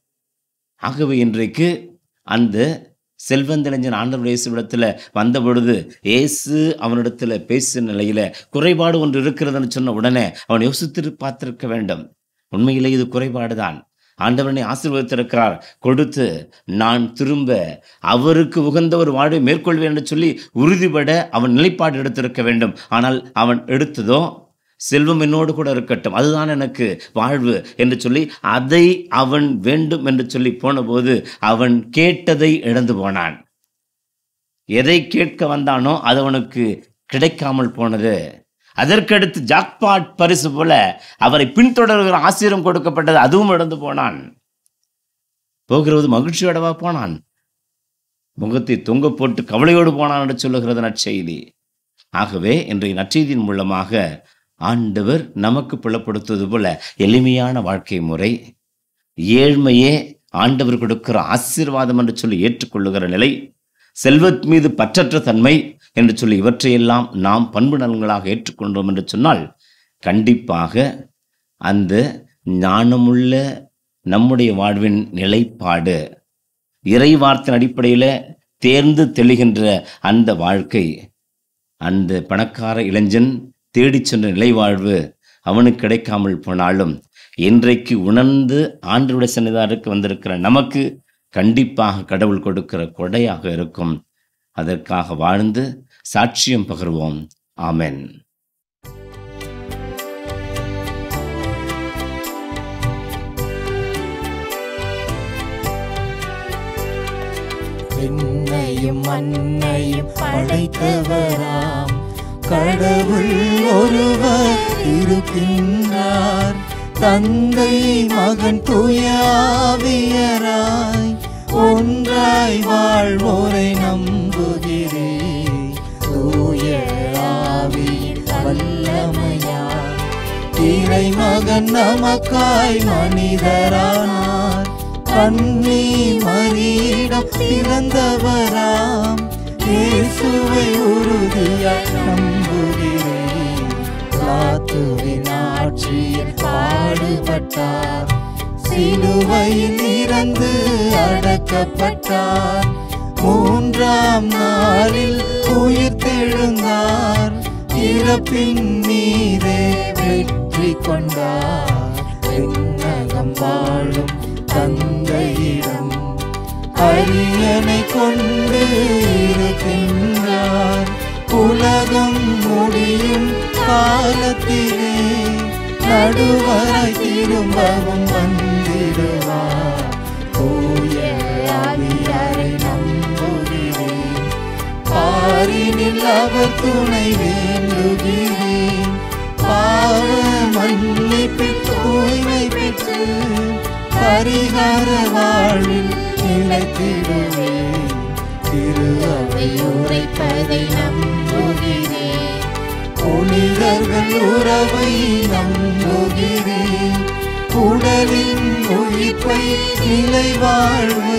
ஆகவே இன்றைக்கு அந்த செல்வந்தலைஞன் ஆண்டவர் இயேசுவிடத்தில் வந்த பொழுது இயேசு அவனிடத்தில் பேசிய நிலையில குறைபாடு ஒன்று இருக்கிறதுன்னு சொன்ன உடனே அவன் யோசித்து பார்த்திருக்க வேண்டும் உண்மையிலே இது குறைபாடுதான் ஆண்டவனை ஆசீர்வதித்திருக்கிறார் கொடுத்து நான் திரும்ப அவருக்கு உகந்த ஒரு வாழ்வை மேற்கொள்வேன் என்று சொல்லி உறுதிபட அவன் நிலைப்பாடு எடுத்திருக்க வேண்டும் ஆனால் அவன் எடுத்ததோ செல்வம் என்னோடு கூட இருக்கட்டும் அதுதான் எனக்கு வாழ்வு என்று சொல்லி அதை அவன் வேண்டும் என்று சொல்லி போனபோது அவன் கேட்டதை இழந்து போனான் எதை கேட்க வந்தானோ அது அவனுக்கு கிடைக்காமல் போனது அதற்கடுத்து ஜாக்பாட் பரிசு போல அவரை பின்தொடர்கிற ஆசிரியம் கொடுக்கப்பட்டது அதுவும் இழந்து போனான் போகிறது மகிழ்ச்சியோடவா போனான் முகத்தை தொங்க போட்டு கவலையோடு போனான் என்று சொல்லுகிறது நற்செய்தி ஆகவே இன்றைய நற்செய்தியின் மூலமாக ஆண்டவர் நமக்கு புலப்படுத்துவது போல எளிமையான வாழ்க்கை முறை ஏழ்மையே ஆண்டவர் கொடுக்கிற ஆசீர்வாதம் என்று சொல்லி ஏற்றுக்கொள்ளுகிற நிலை செல்வத் மீது பற்றற்ற தன்மை என்று சொல்லி இவற்றையெல்லாம் நாம் பண்பு நலன்களாக ஏற்றுக்கொண்டோம் என்று சொன்னால் கண்டிப்பாக அந்த ஞானமுள்ள நம்முடைய வாழ்வின் நிலைப்பாடு இறை வார்த்தையின் அடிப்படையில் தேர்ந்து தெளிகின்ற அந்த வாழ்க்கை அந்த பணக்கார இளைஞன் தேடிச் சென்ற நிலைவாழ்வு அவனுக்கு கிடைக்காமல் போனாலும் இன்றைக்கு உணர்ந்து ஆண்டருடைய சன்னிதாருக்கு வந்திருக்கிற நமக்கு கண்டிப்பாக கடவுள் கொடுக்கிற கொடையாக இருக்கும் அதற்காக வாழ்ந்து சாட்சியம் பகர்வோம் ஆமென் விண்ணையும் மண்ணையும் படைத்தவராம் கடவுள் ஒருவர் இருக்கின்றார் தந்தை மகன் தூயாவியராய் ஒன்றாய் வாழ்வோரை நம்புகிறேன் தூய ஆவியின் வல்லமையார் இறை மகன் நமக்காய் மனிதரானார் கண்ணி மறியிடம் பிறந்தவராம் இயேசுவை உறுதியாய் நம்புகிறேன் காத்துவின் ஆட்சியில் பாடுபட்டார் சிலுவையில் இறந்து அடக்கப்பட்டார் மூன்றாம் நாளில் உயிர் தெழுந்தார் இறப்பின் மீதே வெற்றி கொண்டார் விண்ணகம் வாழும் தந்தையிடம் அரியணை கொண்டு இருக்கின்றார் உலகம் முடியும் காலத்திலே நடுவரை திரும்பவும் வந்திடுவார் தூய ஆவியாரை நம்புகிறேன் பாரினில் அவர் துணை வேண்டுகிறேன் பாவ மன்னிப்பு தூய்மை பெற்று பரிகார வாழ்வில் நிலைத்திடுவேன் திரு அவை உரைப்பதை நம்புகிறேன் புனிதர்கள் உறவை நம்புகிறேன் உடலின் உயிர்ப்பை நிலை வாழ்வை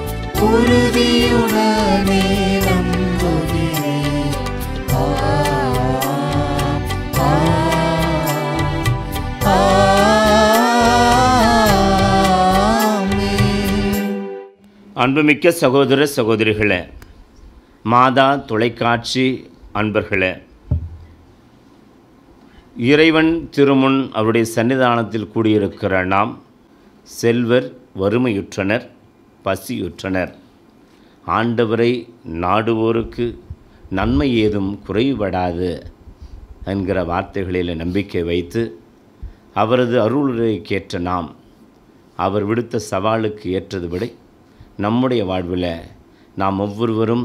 உறுதியுடனே நம்புகிறேன் ஆ, ஆ, ஆமென். அன்புமிக்க சகோதர சகோதரிகளே மாதா தொலைக்காட்சி அன்பர்களே இறைவன் திருமுன் அவருடைய சன்னிதானத்தில் கூடியிருக்கிற நாம் செல்வர் வறுமையுற்றனர் பசியுற்றனர் ஆண்டவரை நாடுவோருக்கு நன்மை ஏதும் குறைபடாது என்கிற வார்த்தைகளில் நம்பிக்கை வைத்து அவரது அருளுரைக்கேற்ற நாம் அவர் விடுத்த சவாலுக்கு ஏற்றது விட நம்முடைய வாழ்வில் நாம் ஒவ்வொருவரும்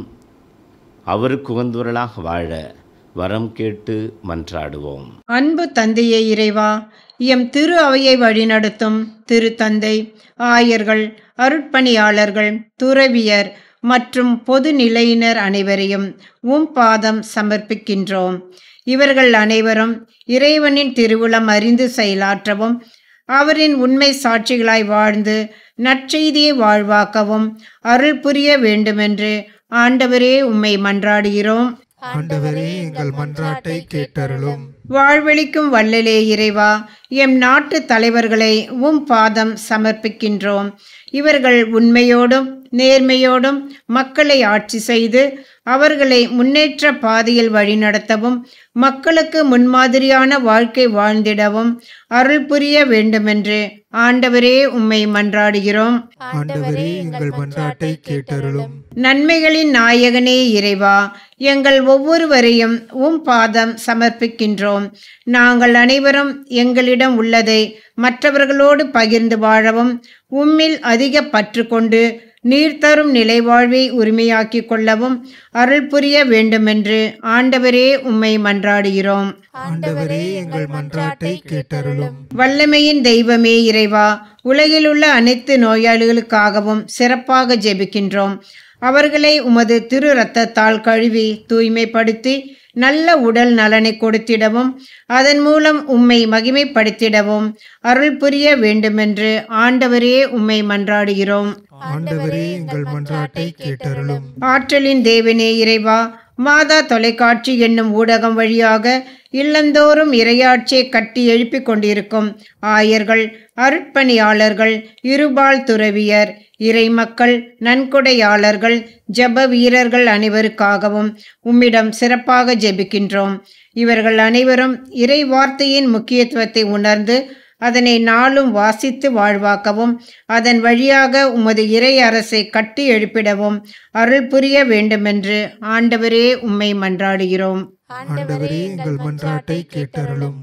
அவருக்கு உகந்தவர்களாக வாழ வரம் கேட்டு மன்றாடுவோம் அன்பு தந்தையே இறைவா எம் திரு அவையை வழிநடத்தும் திரு தந்தை ஆயர்கள் அருட்பணியாளர்கள் துறவியர் மற்றும் பொது நிலையினர் அனைவரையும் உம் பாதம் சமர்ப்பிக்கின்றோம் இவர்கள் அனைவரும் இறைவனின் திருவுளம் அறிந்து செயலாற்றவும் அவரின் உண்மை சாட்சிகளாய் வாழ்ந்து நற்செய்தியை வாழ்வாக்கவும் அருள் புரிய வேண்டுமென்று ஆண்டவரே உம்மை மன்றாடுகிறோம் ஆண்டவரே எங்கள் மன்றாட்டை கேட்டருளும் வாழ்வெளிக்கும் வள்ளலே இறைவா எம் நாட்டு தலைவர்களை உம் பாதம் சமர்ப்பிக்கின்றோம் இவர்கள் உண்மையோடும் நேர்மையோடும் மக்களை ஆட்சி செய்து அவர்களை முன்னேற்ற பாதையில் வழிநடத்தவும் மக்களுக்கு முன்மாதிரியான வாழ்க்கை வாழ்ந்திடவும் அருள் புரிய வேண்டுமென்று ஆண்டவரே உம்மை மன்றாடுகிறோம் ஆண்டவரே எங்கள் மன்றாட்டை கேட்டருளும் நன்மைகளின் நாயகனே இறைவா எங்கள் ஒவ்வொருவரையும் உம் பாதம் சமர்ப்பிக்கின்றோம் நாங்கள் அனைவரும் எங்களிடம் உள்ளதை மற்றவர்களோடு பகிர்ந்து வாழவும் உம்மில் அதிக பற்று கொண்டு நீர் தரும் நிலைவாழ்வை உரிமையாக்கிக் கொள்ளவும் அருள் புரிய வேண்டுமென்று ஆண்டவரே உம்மை மன்றாடுகிறோம் ஆண்டவரே எங்கள் மன்றாட்டை கேட்டருளும் வல்லமையின் தெய்வமே இறைவா உலகில் உள்ள அனைத்து நோயாளிகளுக்காகவும் சிறப்பாக ஜெபிக்கின்றோம் அவர்களை உமது திரு ரத்தத்தால் கழுவி தூய்மைப்படுத்தி நல்ல உடல் நலனை கொடுத்திடவும் அதன் மூலம் உம்மை மகிமைப்படுத்திடவும் அருள் புரிய வேண்டுமென்று ஆண்டவரே உம்மை மன்றாடுகிறோம் ஆண்டவரே எங்கள் மன்றாட்டை கேட்டருளும் ஆற்றலின் தேவனே இறைவா மாதா தொலைக்காட்சி என்னும் ஊடகம் வழியாக இல்லந்தோறும் இரையாட்சியை கட்டி எழுப்பிக் கொண்டிருக்கும் ஆயர்கள் அருட்பணியாளர்கள் இருபால் துறவியர் இறைமக்கள் நன்கொடையாளர்கள் ஜெப வீரர்கள் அனைவருக்காகவும் உம்மிடம் சிறப்பாக ஜெபிக்கின்றோம் இவர்கள் அனைவரும் இறை வார்த்தையின் முக்கியத்துவத்தை உணர்ந்து அதனை நாளும் வாசித்து வாழ்வாக்கவும் அதன் வழியாக உமது இறை அரசை கட்டி எழுப்பிடவும் அருள் புரிய வேண்டுமென்று ஆண்டவரே உம்மை மன்றாடுகிறோம் ஆண்டவரே எங்கள் மன்றாட்டை கேட்டருளும்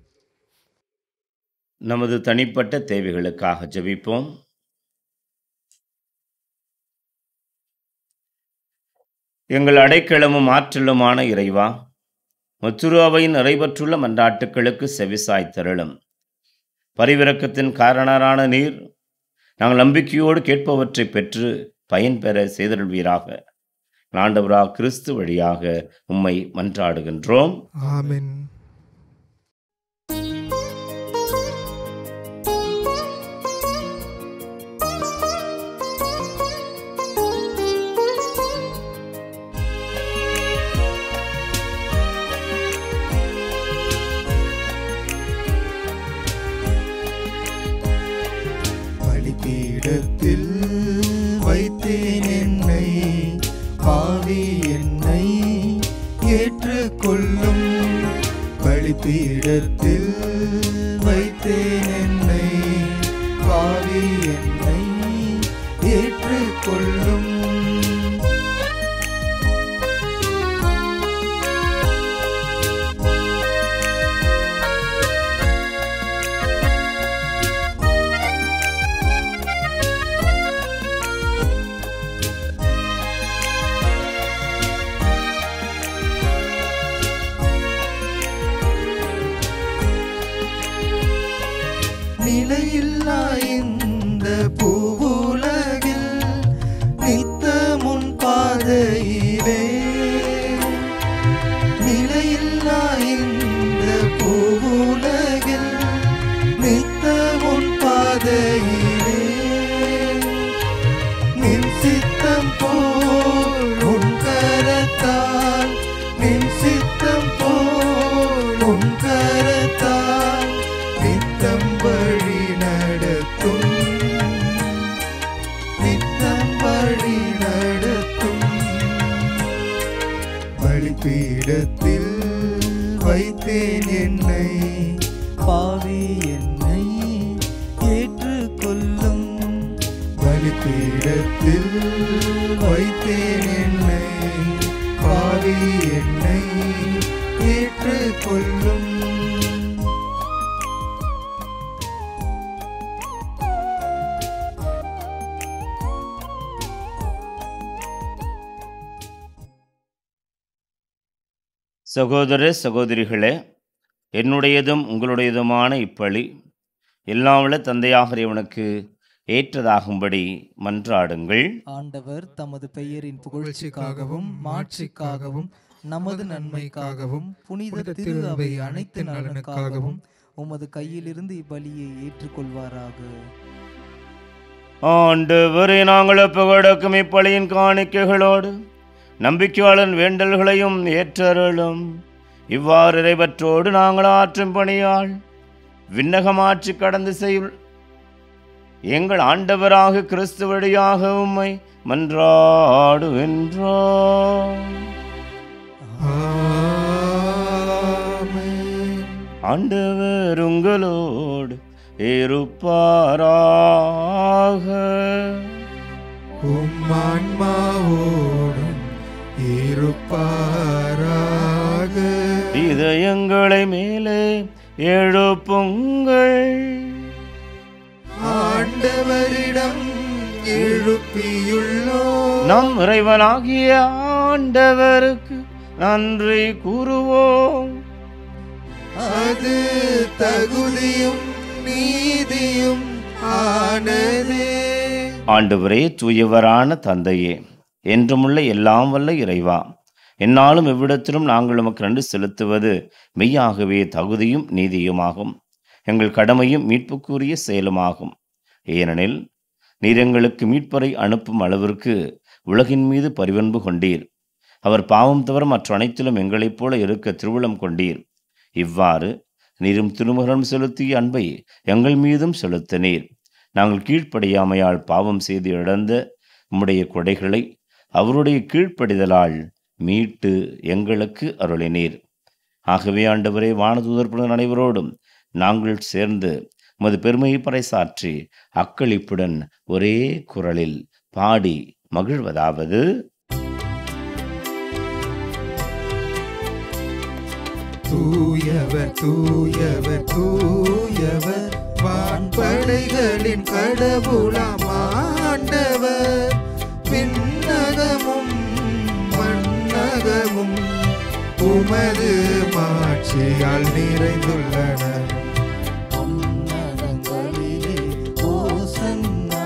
நமது தனிப்பட்ட தேவைகளுக்காக ஜெபிப்போம் எங்கள் அடைக்கலமும் ஆற்றலுமான இறைவா முத்துருவாவையின் நிறைவற்றுள்ள மன்றாட்டுக்களுக்கு செவிசாய் தருளும் பரிவிரக்கத்தின் காரணரான நீர் நாங்கள் நம்பிக்கையோடு கேட்பவற்றை பெற்று பயன்பெற செய்தருள்வீராக ஆண்டவரா கிறிஸ்து வழியாக உம்மை மன்றாடுகின்றோம் ஆமென் பலிபீடத்தில் வைத்தேன் என்னை பாவி என்னை ஏற்றுக்கொள்ளும் பலிபீடத்தில் வைத்தேன் என்னை பாவி என்னை ஏற்றுக்கொள்ளும் நிலையில்லா இந்த பூவுலகில் நித்தமுன் பாதையிலே நிலையில்லா இந்த பூவுலகில் நித்தமுன் பாதையிலே நின் சித்தம் போல் உன் கரத்தால் நின் சித்தம் போல் உன் கரத்தால் நித்தம் வழி நடத்தும் நித்தம் வழி நடத்தும் பலிபீடத்தில் வைத்தேன் என்னை பாவி என்னை ஏற்றுக்கொள்ளும் பலிபீடத்தில் வைத்தேன் என்னை பாவி என்னை ஏற்றுக்கொள்ளும் சகோதர சகோதரிகளே என்னுடையதும் உங்களுடையதுமான இப்பழி எல்லாமுள்ள தந்தையாக இவனுக்கு ஏற்றதாகும்படி மன்றாடுங்கள் ஆண்டவர் தமது பெயரின் புகழ்ச்சிக்காகவும் புகழ்ச்சிக்காகவும் மாட்சிக்காகவும் நமது நன்மைக்காகவும் புனித புனித திரு திரு அவை அவை அனைத்து அனைத்து நலனுக்காகவும் நலனுக்காகவும் உமது கையிலிருந்து இப்பலியை ஏற்றுக்கொள்வாராக ஆண்டவரே நாங்கள் புகழக்கும் இப்பழியின் காணிக்கைகளோடு நம்பிக்கையாளன் வேண்டல்களையும் ஏற்றருளும் இவ்வாறு இறைவற்றோடு நாங்கள் ஆற்றும் பணியால் விண்ணகமாற்றி கடந்து செய் எங்கள் ஆண்டவராக கிறிஸ்து வழியாக உம்மை மன்றாடுகின்றோம் ஆமென். ஆண்டவர் உங்களோடு இருப்பாராக உம் ஆன்மாவோடும் இருப்பாராக இதயங்களை மேலே எழுப்புங்கள் ஆண்டவரிடம் எழுப்பியுள்ளோ நம் இறைவனாகிய ஆண்டவருக்கு நன்றி கூறுவோம் அது தகுதியும் நீதியும் ஆனதே ஆண்டவரே தூயவரான தந்தையே என்றுமுள்ள எல்லாம் வல்ல இறைவா என்னாலும் எவ்விடத்திலும் நாங்கள் உமக்கு நன்றி செலுத்துவது மெய்யாகவே தகுதியும் நீதியுமாகும் எங்கள் கடமையும் மீட்புக்குரிய செயலுமாகும் ஏனெனில் நீர் எங்களுக்கு மீட்பரை அனுப்பும் அளவிற்கு உலகின் மீது பரிவன்பு கொண்டீர் அவர் பாவம் தவிர மற்ற அனைத்திலும் எங்களைப் போல இருக்க திருவுளம் கொண்டீர் இவ்வாறு நீரும் திருமகரம் செலுத்திய அன்பை எங்கள் மீதும் செலுத்தினீர் நாங்கள் கீழ்ப்படியாமையால் பாவம் செய்து இழந்த உம்முடைய கொடைகளை அவருடைய கீழ்ப்படிதலால் மீட்டு எங்களுக்கு அருளினீர் ஆகவே ஆண்டவரே வானதூதர்புடன் அனைவரோடும் நாங்கள் சேர்ந்து உமது பெருமையை பறைசாற்றி அக்களிப்புடன் ஒரே குரலில் பாடி மகிழ்வதாவது தூயவர் தூயவர் தூயவர் வான்படைகளின் கடவுளாம் ஆண்டவர் விண்ணகமும் மண்ணகமும் உமது மாட்சியால் நிறைந்துள்ளன உன்னதங்களிலே ஓசன்னா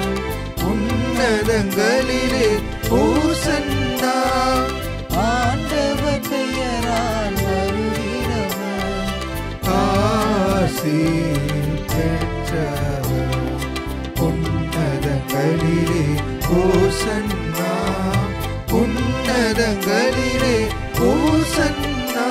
உன்னதங்களிலே ஓசன்னா ஆண்டவர் பெயரால் வருகிறவர் ஆசி பெற்றவர் உன்னதங்களிலே ஓசன்னா உன்னதங்களிலே ஓசன்னா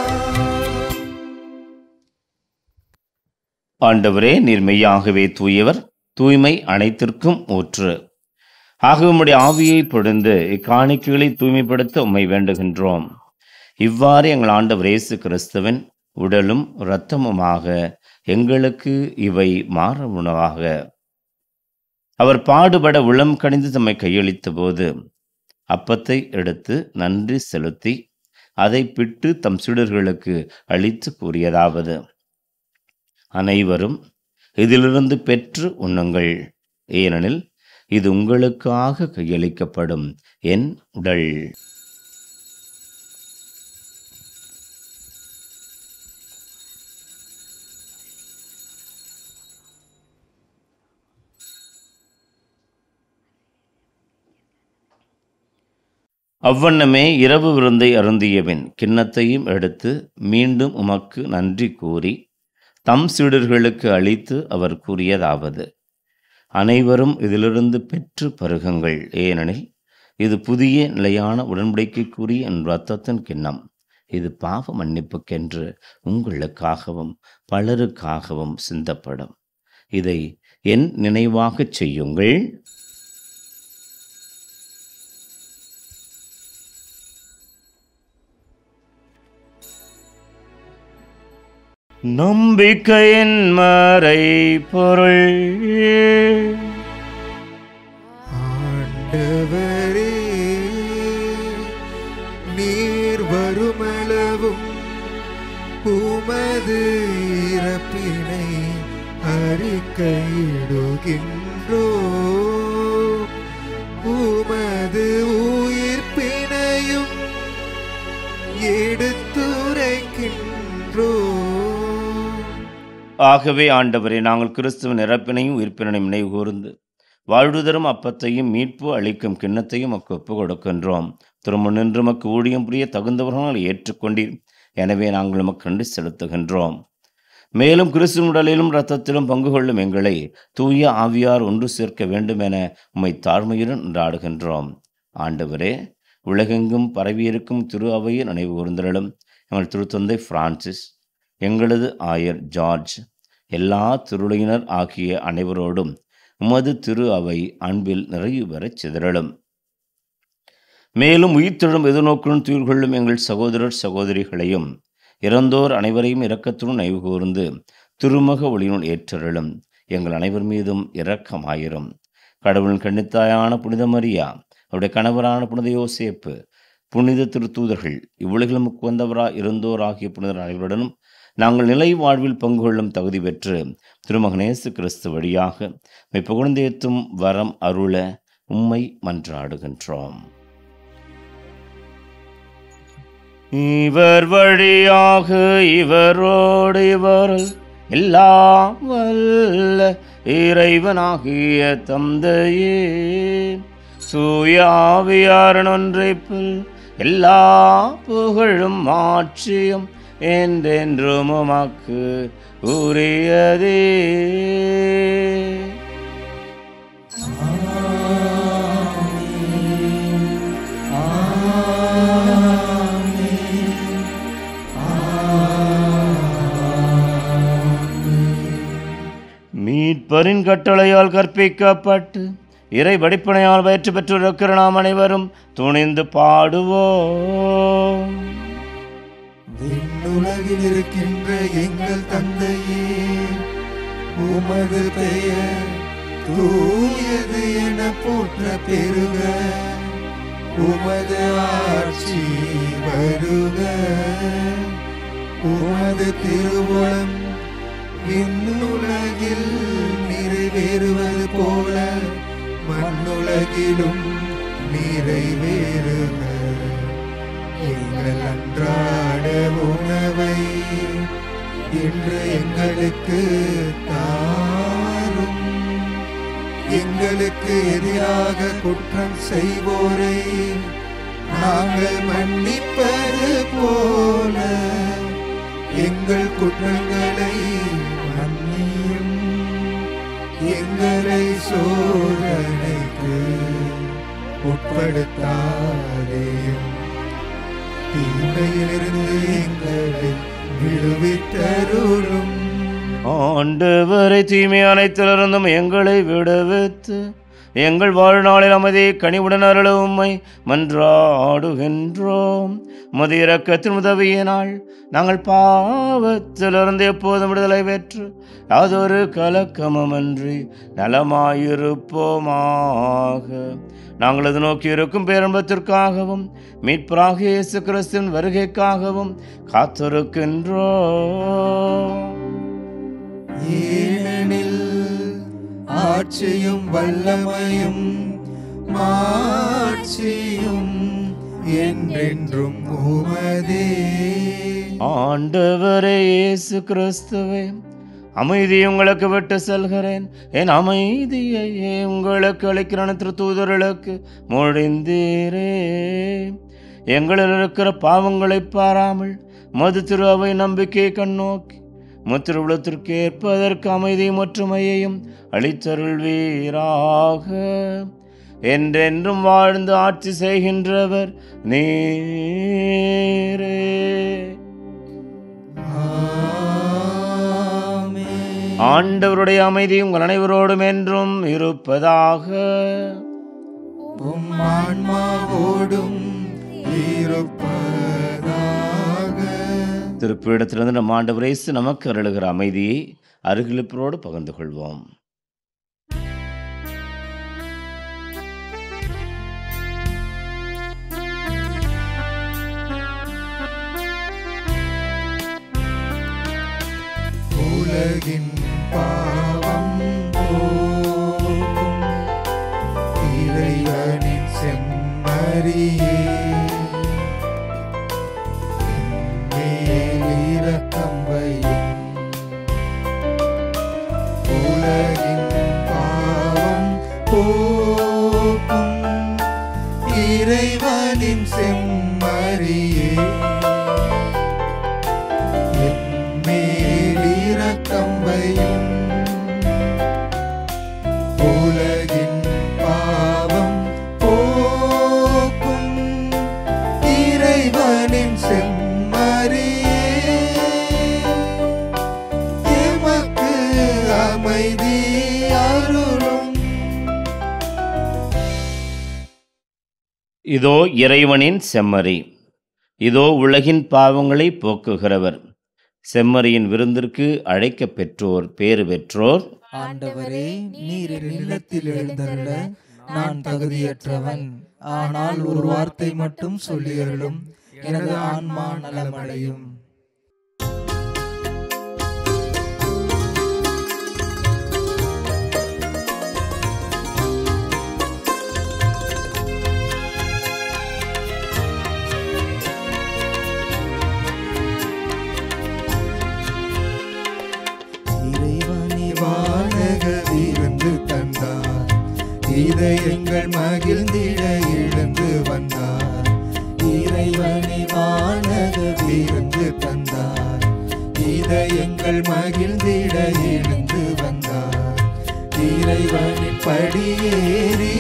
ஆண்டவரே நீர் மெய்யாகவே தூயவர் தூய்மை அனைத்திற்கும் ஊற்று ஆக உம்முடைய ஆவியை பொழிந்து இக்காணிக்கைகளை தூய்மைப்படுத்த உம்மை வேண்டுகின்றோம் இவ்வாறு எங்கள் ஆண்டவர் இயேசு கிறிஸ்துவின் உடலும் இரத்தமுமாக எங்களுக்கு இவை மாற உணவாக அவர் பாடுபட உளம் கணிந்து தம்மை கையளித்த போது அப்பத்தை எடுத்து நன்றி செலுத்தி அதை பிட்டு தம் சீடர்களுக்கு அளித்து கூறியதாவது அனைவரும் இதிலிருந்து பெற்று உண்ணுங்கள் ஏனெனில் இது உங்களுக்காக கையளிக்கப்படும் என் உடல் அவ்வண்ணமே இரவு விருந்தை அருந்தியபின் கிண்ணத்தையும் எடுத்து மீண்டும் உமக்கு நன்றி கூறி தம் சீடர்களுக்கு அளித்து அவர் கூறியதாவது அனைவரும் இதிலிருந்து பெற்று பருகுங்கள் ஏனெனில் இது புதிய நிலையான உடன்படிக்கைக்குரிய என் இரத்தத்தின் கிண்ணம் இது பாவ மன்னிப்புக்கென்று உங்களுக்காகவும் பலருக்காகவும் சிந்தப்படும் இதை என் நினைவாகச் செய்யுங்கள் நம்பிக்கையின் மறை பொருள் ஆண்டவரே நீர் வருமளவும் உமது இறப்பினை அறிக்கையிடுகின்றோ உமது உயிர்ப்பினையும் எடுத்துரைக்கின்றோ ஆகவே ஆண்டவரே நாங்கள் கிறிஸ்துவின் இறப்பினையும் உயிர்ப்பினையும் நினைவு கூர்ந்து வாழ்வுதரும் அப்பத்தையும் மீட்பு அளிக்கும் கிண்ணத்தையும் மக்கு ஒப்புக் கொடுக்கின்றோம் திரும்ப நின்று மக்கு ஊழியம் புரிய தகுந்தவர்களால் ஏற்றுக்கொண்டீர் எனவே நாங்கள் உமக்கு நன்றி செலுத்துகின்றோம் மேலும் கிறிஸ்துவின் உடலிலும் இரத்தத்திலும் பங்கு கொள்ளும் எங்களை தூய ஆவியார் ஒன்று சேர்க்க வேண்டும் என உம்மை தாழ்மையுடன் கொண்டாடுகின்றோம் ஆண்டவரே உலகெங்கும் பரவியிருக்கும் திரு அவையை நினைவு கூர்ந்தலும் எங்கள் திருத்தந்தை பிரான்சிஸ் எங்களது ஆயர் ஜார்ஜ் எல்லா திருளையினர் ஆகிய அனைவரோடும் உமது திரு அவை அன்பில் நிறைவு பெறச் சிதறலும் மேலும் உயிர்த்தெழும் எதிர்நோக்குடன் துயில் கொள்ளும் எங்கள் சகோதரர் சகோதரிகளையும் இறந்தோர் அனைவரையும் இரக்கத்துடன் நினைவு கூர்ந்து திருமக ஒளியுடன் ஏற்றருளும் எங்கள் அனைவர் மீதும் இரக்கமாயிரும் கடவுளின் கண்ணித்தாயான புனித மரியா அவருடைய கணவரான புனித யோசேப்பு புனித திருத்தூதர்கள் இவ்வுலகிலும் வந்தவரா இருந்தோர் ஆகிய புனிதர் அனைவருடனும் நாங்கள் நிலை வாழ்வில் பங்கு கொள்ளும் தகுதி பெற்று திருமகனேசு கிறிஸ்து வழியாக மெய் புகழ்ந்தேத்தும் வரம் அருள உம்மை மன்றாடுகின்றோம் இவர் வழியாக இவரோடு இவர் எல்லாம் வல்ல இறைவனாகிய தந்தையே சூயாவியாரன் ஒன்றைப்பில் எல்லா புகழும் ஆட்சியும் என்றென்றும் உமக்கு உரியதே மீட்பரின் கட்டளையால் கற்பிக்கப்பட்டு இறை படிப்பனையால் பயிற்சி பெற்றிருக்கிற நாம் அனைவரும் துணிந்து பாடுவோம் விண்ணுலகில் இருக்கின்ற எங்கள் தந்தையே உமது பெயர் தூயது என போற்ற பெருக உமது ஆட்சி வருக உமது திருவுளம் விண்ணுலகில் நிறைவேறுவது போல மண்ணுலகிலும் நிறைவேறுக எங்கள் அன்றாட உணவை இன்று எங்களுக்கு தாரும் எங்களுக்கு எதிராக குற்றம் செய்வோரை நாங்கள் மன்னிப்பது போல எங்கள் குற்றங்களை மன்னியும் எங்களை சோதனைக்கு உட்படுத்தாதேயும் தீமையிலிருந்து எங்களை விடுவித்தருளும் ஆண்டவரை தீமை அனைத்திலிருந்தும் எங்களை விடுவித்து எங்கள் வாழ்நாளில் அமைதி கனிவுடன் அருளும் உம்மை மன்றாடுகின்றோம் மது இரக்கத்தின் உதவியினால் நாங்கள் பாவத்திலிருந்து எப்போதும் விடுதலை பெற்று யாதொரு கலக்கமுமின்றி நலமாயிருப்போமாக நாங்கள் அது நோக்கி இருக்கும் பேரன்பத்திற்காகவும் மீட்பராக இயேசு கிறிஸ்துவின் வருகைக்காகவும் காத்திருக்கின்றோம் ஏனெனில் ஆட்சியும் வல்லமையும் மாட்சியும் என்றென்றும் உமதே ஆண்டவரே இயேசு கிறிஸ்துவே அமைதி உங்களுக்கு விட்டு செல்கிறேன் என் அமைதியை உங்களுக்கு அளிக்கிறேன் தூதர்களுக்கு முடிந்தீரே எங்களில் இருக்கிற பாவங்களை பாராமல் மது திரு அவை நம்பிக்கையை கண்ணோக்கி முத்திருவிழத்திற்கு ஏற்பதற்கு அமைதி ஒற்றுமையையும் அளித்தருள்வீராக என்றென்றும் வாழ்ந்து ஆட்சி செய்கின்றவர் நீரே ஆமென். ஆண்டவருடைய அமைதி உங்கள் அனைவரோடும் என்றும் இருப்பதாக உம் ஆன்மாவோடும் இருப்பதாக திருப்பிடத்திலிருந்து நம் ஆண்டவர் இயேசு நமக்கு அருளுகிற அமைதியை அருகிலிப்பரோடு பகிர்ந்து கொள்வோம் உலகின் பாவம் போக்கும் இறைவனின் செம்மறியே மேலிரக்கம் வையும் உலகின் பாவம் போக்கும் இறைவனின் செம்மறியே மேலிரக்கம் வையும் உலகின் பாவம் போக்கும் இறைவனின் செம்மறியே எமக்கு அமைதி அருளும் இதோ இறைவனின் செம்மறி இதோ உலகின் பாவங்களை போக்குகிறவர் செம்மறியின் விருந்திற்கு அழைக்கப் பெற்றோர் பேறு பெற்றோர் ஆண்டவரே நீர் என் இல்லத்தில் எழுந்தருள நான் தகுதியற்றவன் ஆனால் ஒரு வார்த்தை மட்டும் சொல்லியருளும் எனது ஆன்மா நலமடையும் இறைவனே வானக விருந்து தந்தார் இதயங்கள் மகிழ்ந்திட எழுந்து வந்தார் இறைவனே வானக விருந்து தந்தார் இதயங்கள் மகிழ்ந்திட எழுந்து வந்தார் இறைவனின் படியேறி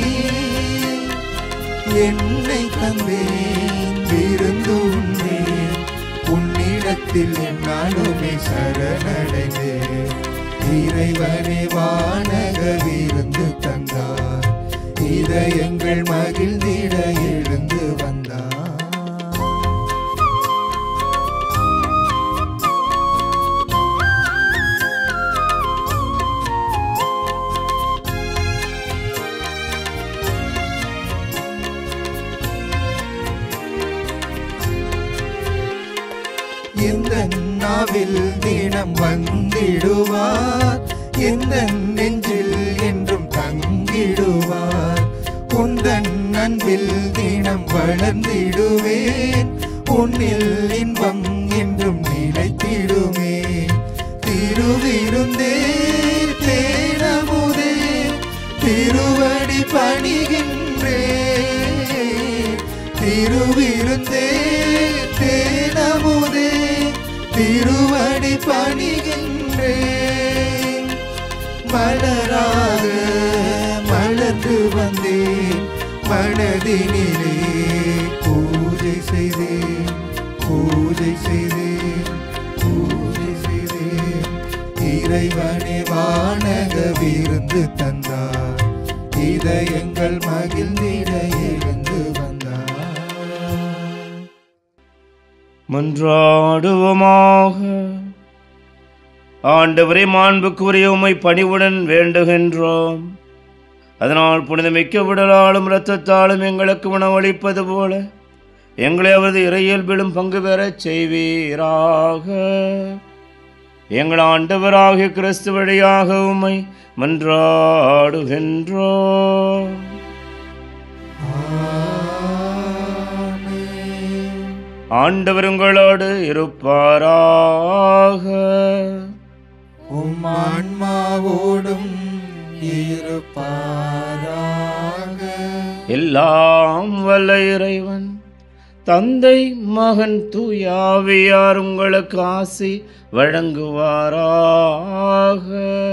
என்னை தந்தேன் விருந்து உண்டேன் உன்னிடத்தில் என்னாலுமே சரணடைந்தேன் இறைவனே வானக விருந்து தந்தார் இதயங்கள் மகிழ்ந்திட எழுந்து வந்தார் எந்த நாவில் தினம் வந்திடுவார் எந்த நெஞ்சில் என்றும் தங்கிடுவார் உந்தன் அன்பில் தினம் வளர்ந்திடுவேன் உன்னில் இன்பம் என்றும் நிலைத்திடுமே திருவிருந்தே தேனமுதே திருவடி பணிகின்றே திருவிருந்தே தேனமுதே திருவடி பணிகின்றே மலராக மலர்ந்து வந்தேன் மனதினிலே பூஜை செய்தேன் பூஜை செய்தேன் பூஜை செய்தேன் இறைவனே வானக விருந்து தந்தார் இதயங்கள் மகிழ்ந்திட எழுந்து வந்தார் மன்றாடுவோமாக ஆண்டவரே மாண்புக்குரிய உம்மை பணிவுடன் வேண்டுகின்றோம் அதனால் புனிதமிக்க விடலாலும் இரத்தத்தாலும் எங்களுக்கு உணவளிப்பது போல எங்களை அவரது இறையியல்பிலும் பங்கு பெறச் செய்வீராக எங்கள் ஆண்டவராகிய கிறிஸ்து வழியாக உம்மை மன்றாடுகின்றோம் ஆண்டவர் உங்களோடு இருப்பாராக உம் ஆன்மாவோடும் இருப்பாராக எல்லாம் வல்ல இறைவன் தந்தை மகன் தூயாவியார் உங்களுக்கு ஆசி வழங்குவாராக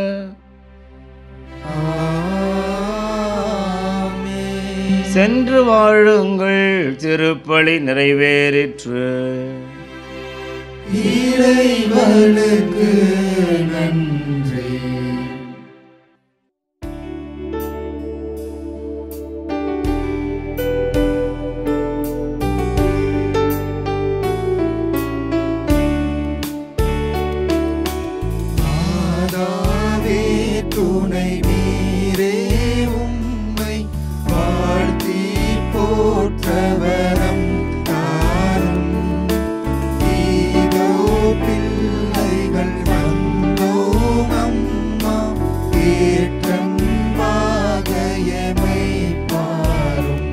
சென்று வாழுங்கள் திருப்பலி நிறைவேறிற்று இறைவனுக்கு நன்றி மாதாவே துணை நீரே உம்மை வாழ்த்தி போற்றவரம் தாரும் இதோ பிள்ளைகள் வந்தோம் அம்மா ஏற்றம் வாகையமை பாரும்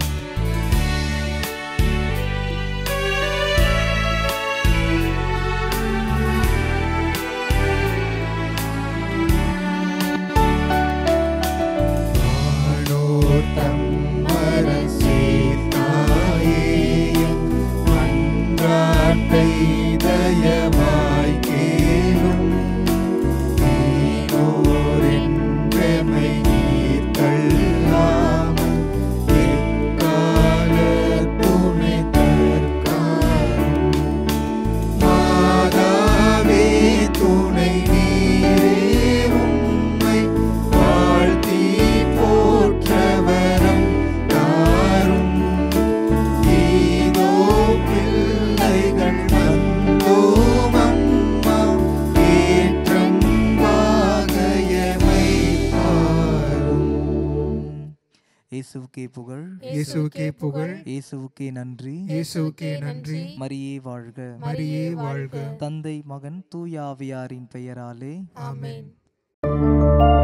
ஆனோட்டம் அரசே தாயேயம் மன்றாட்டை தயவாய் கேளும் நீனோரென்றமை நீர் தள்ளாமல் எக்கால துணை தற்காரும் மாதாவே துணை நீரே உம்மை வாழ்த்தி போற்றவரம் தாரும் இதோ பிள்ளைகள் வந்தோம் அம்மா ஏற்றம் வாகையமை பாரும் இயேசுவுக்கே புகழ் இயேசுவுக்கே புகழ் இயேசுவுக்கே நன்றி இயேசுவுக்கே நன்றி மரியே வாழ்க மரியே வாழ்க தந்தை மகன் தூயாவியாரின் பெயராலே ஆமென்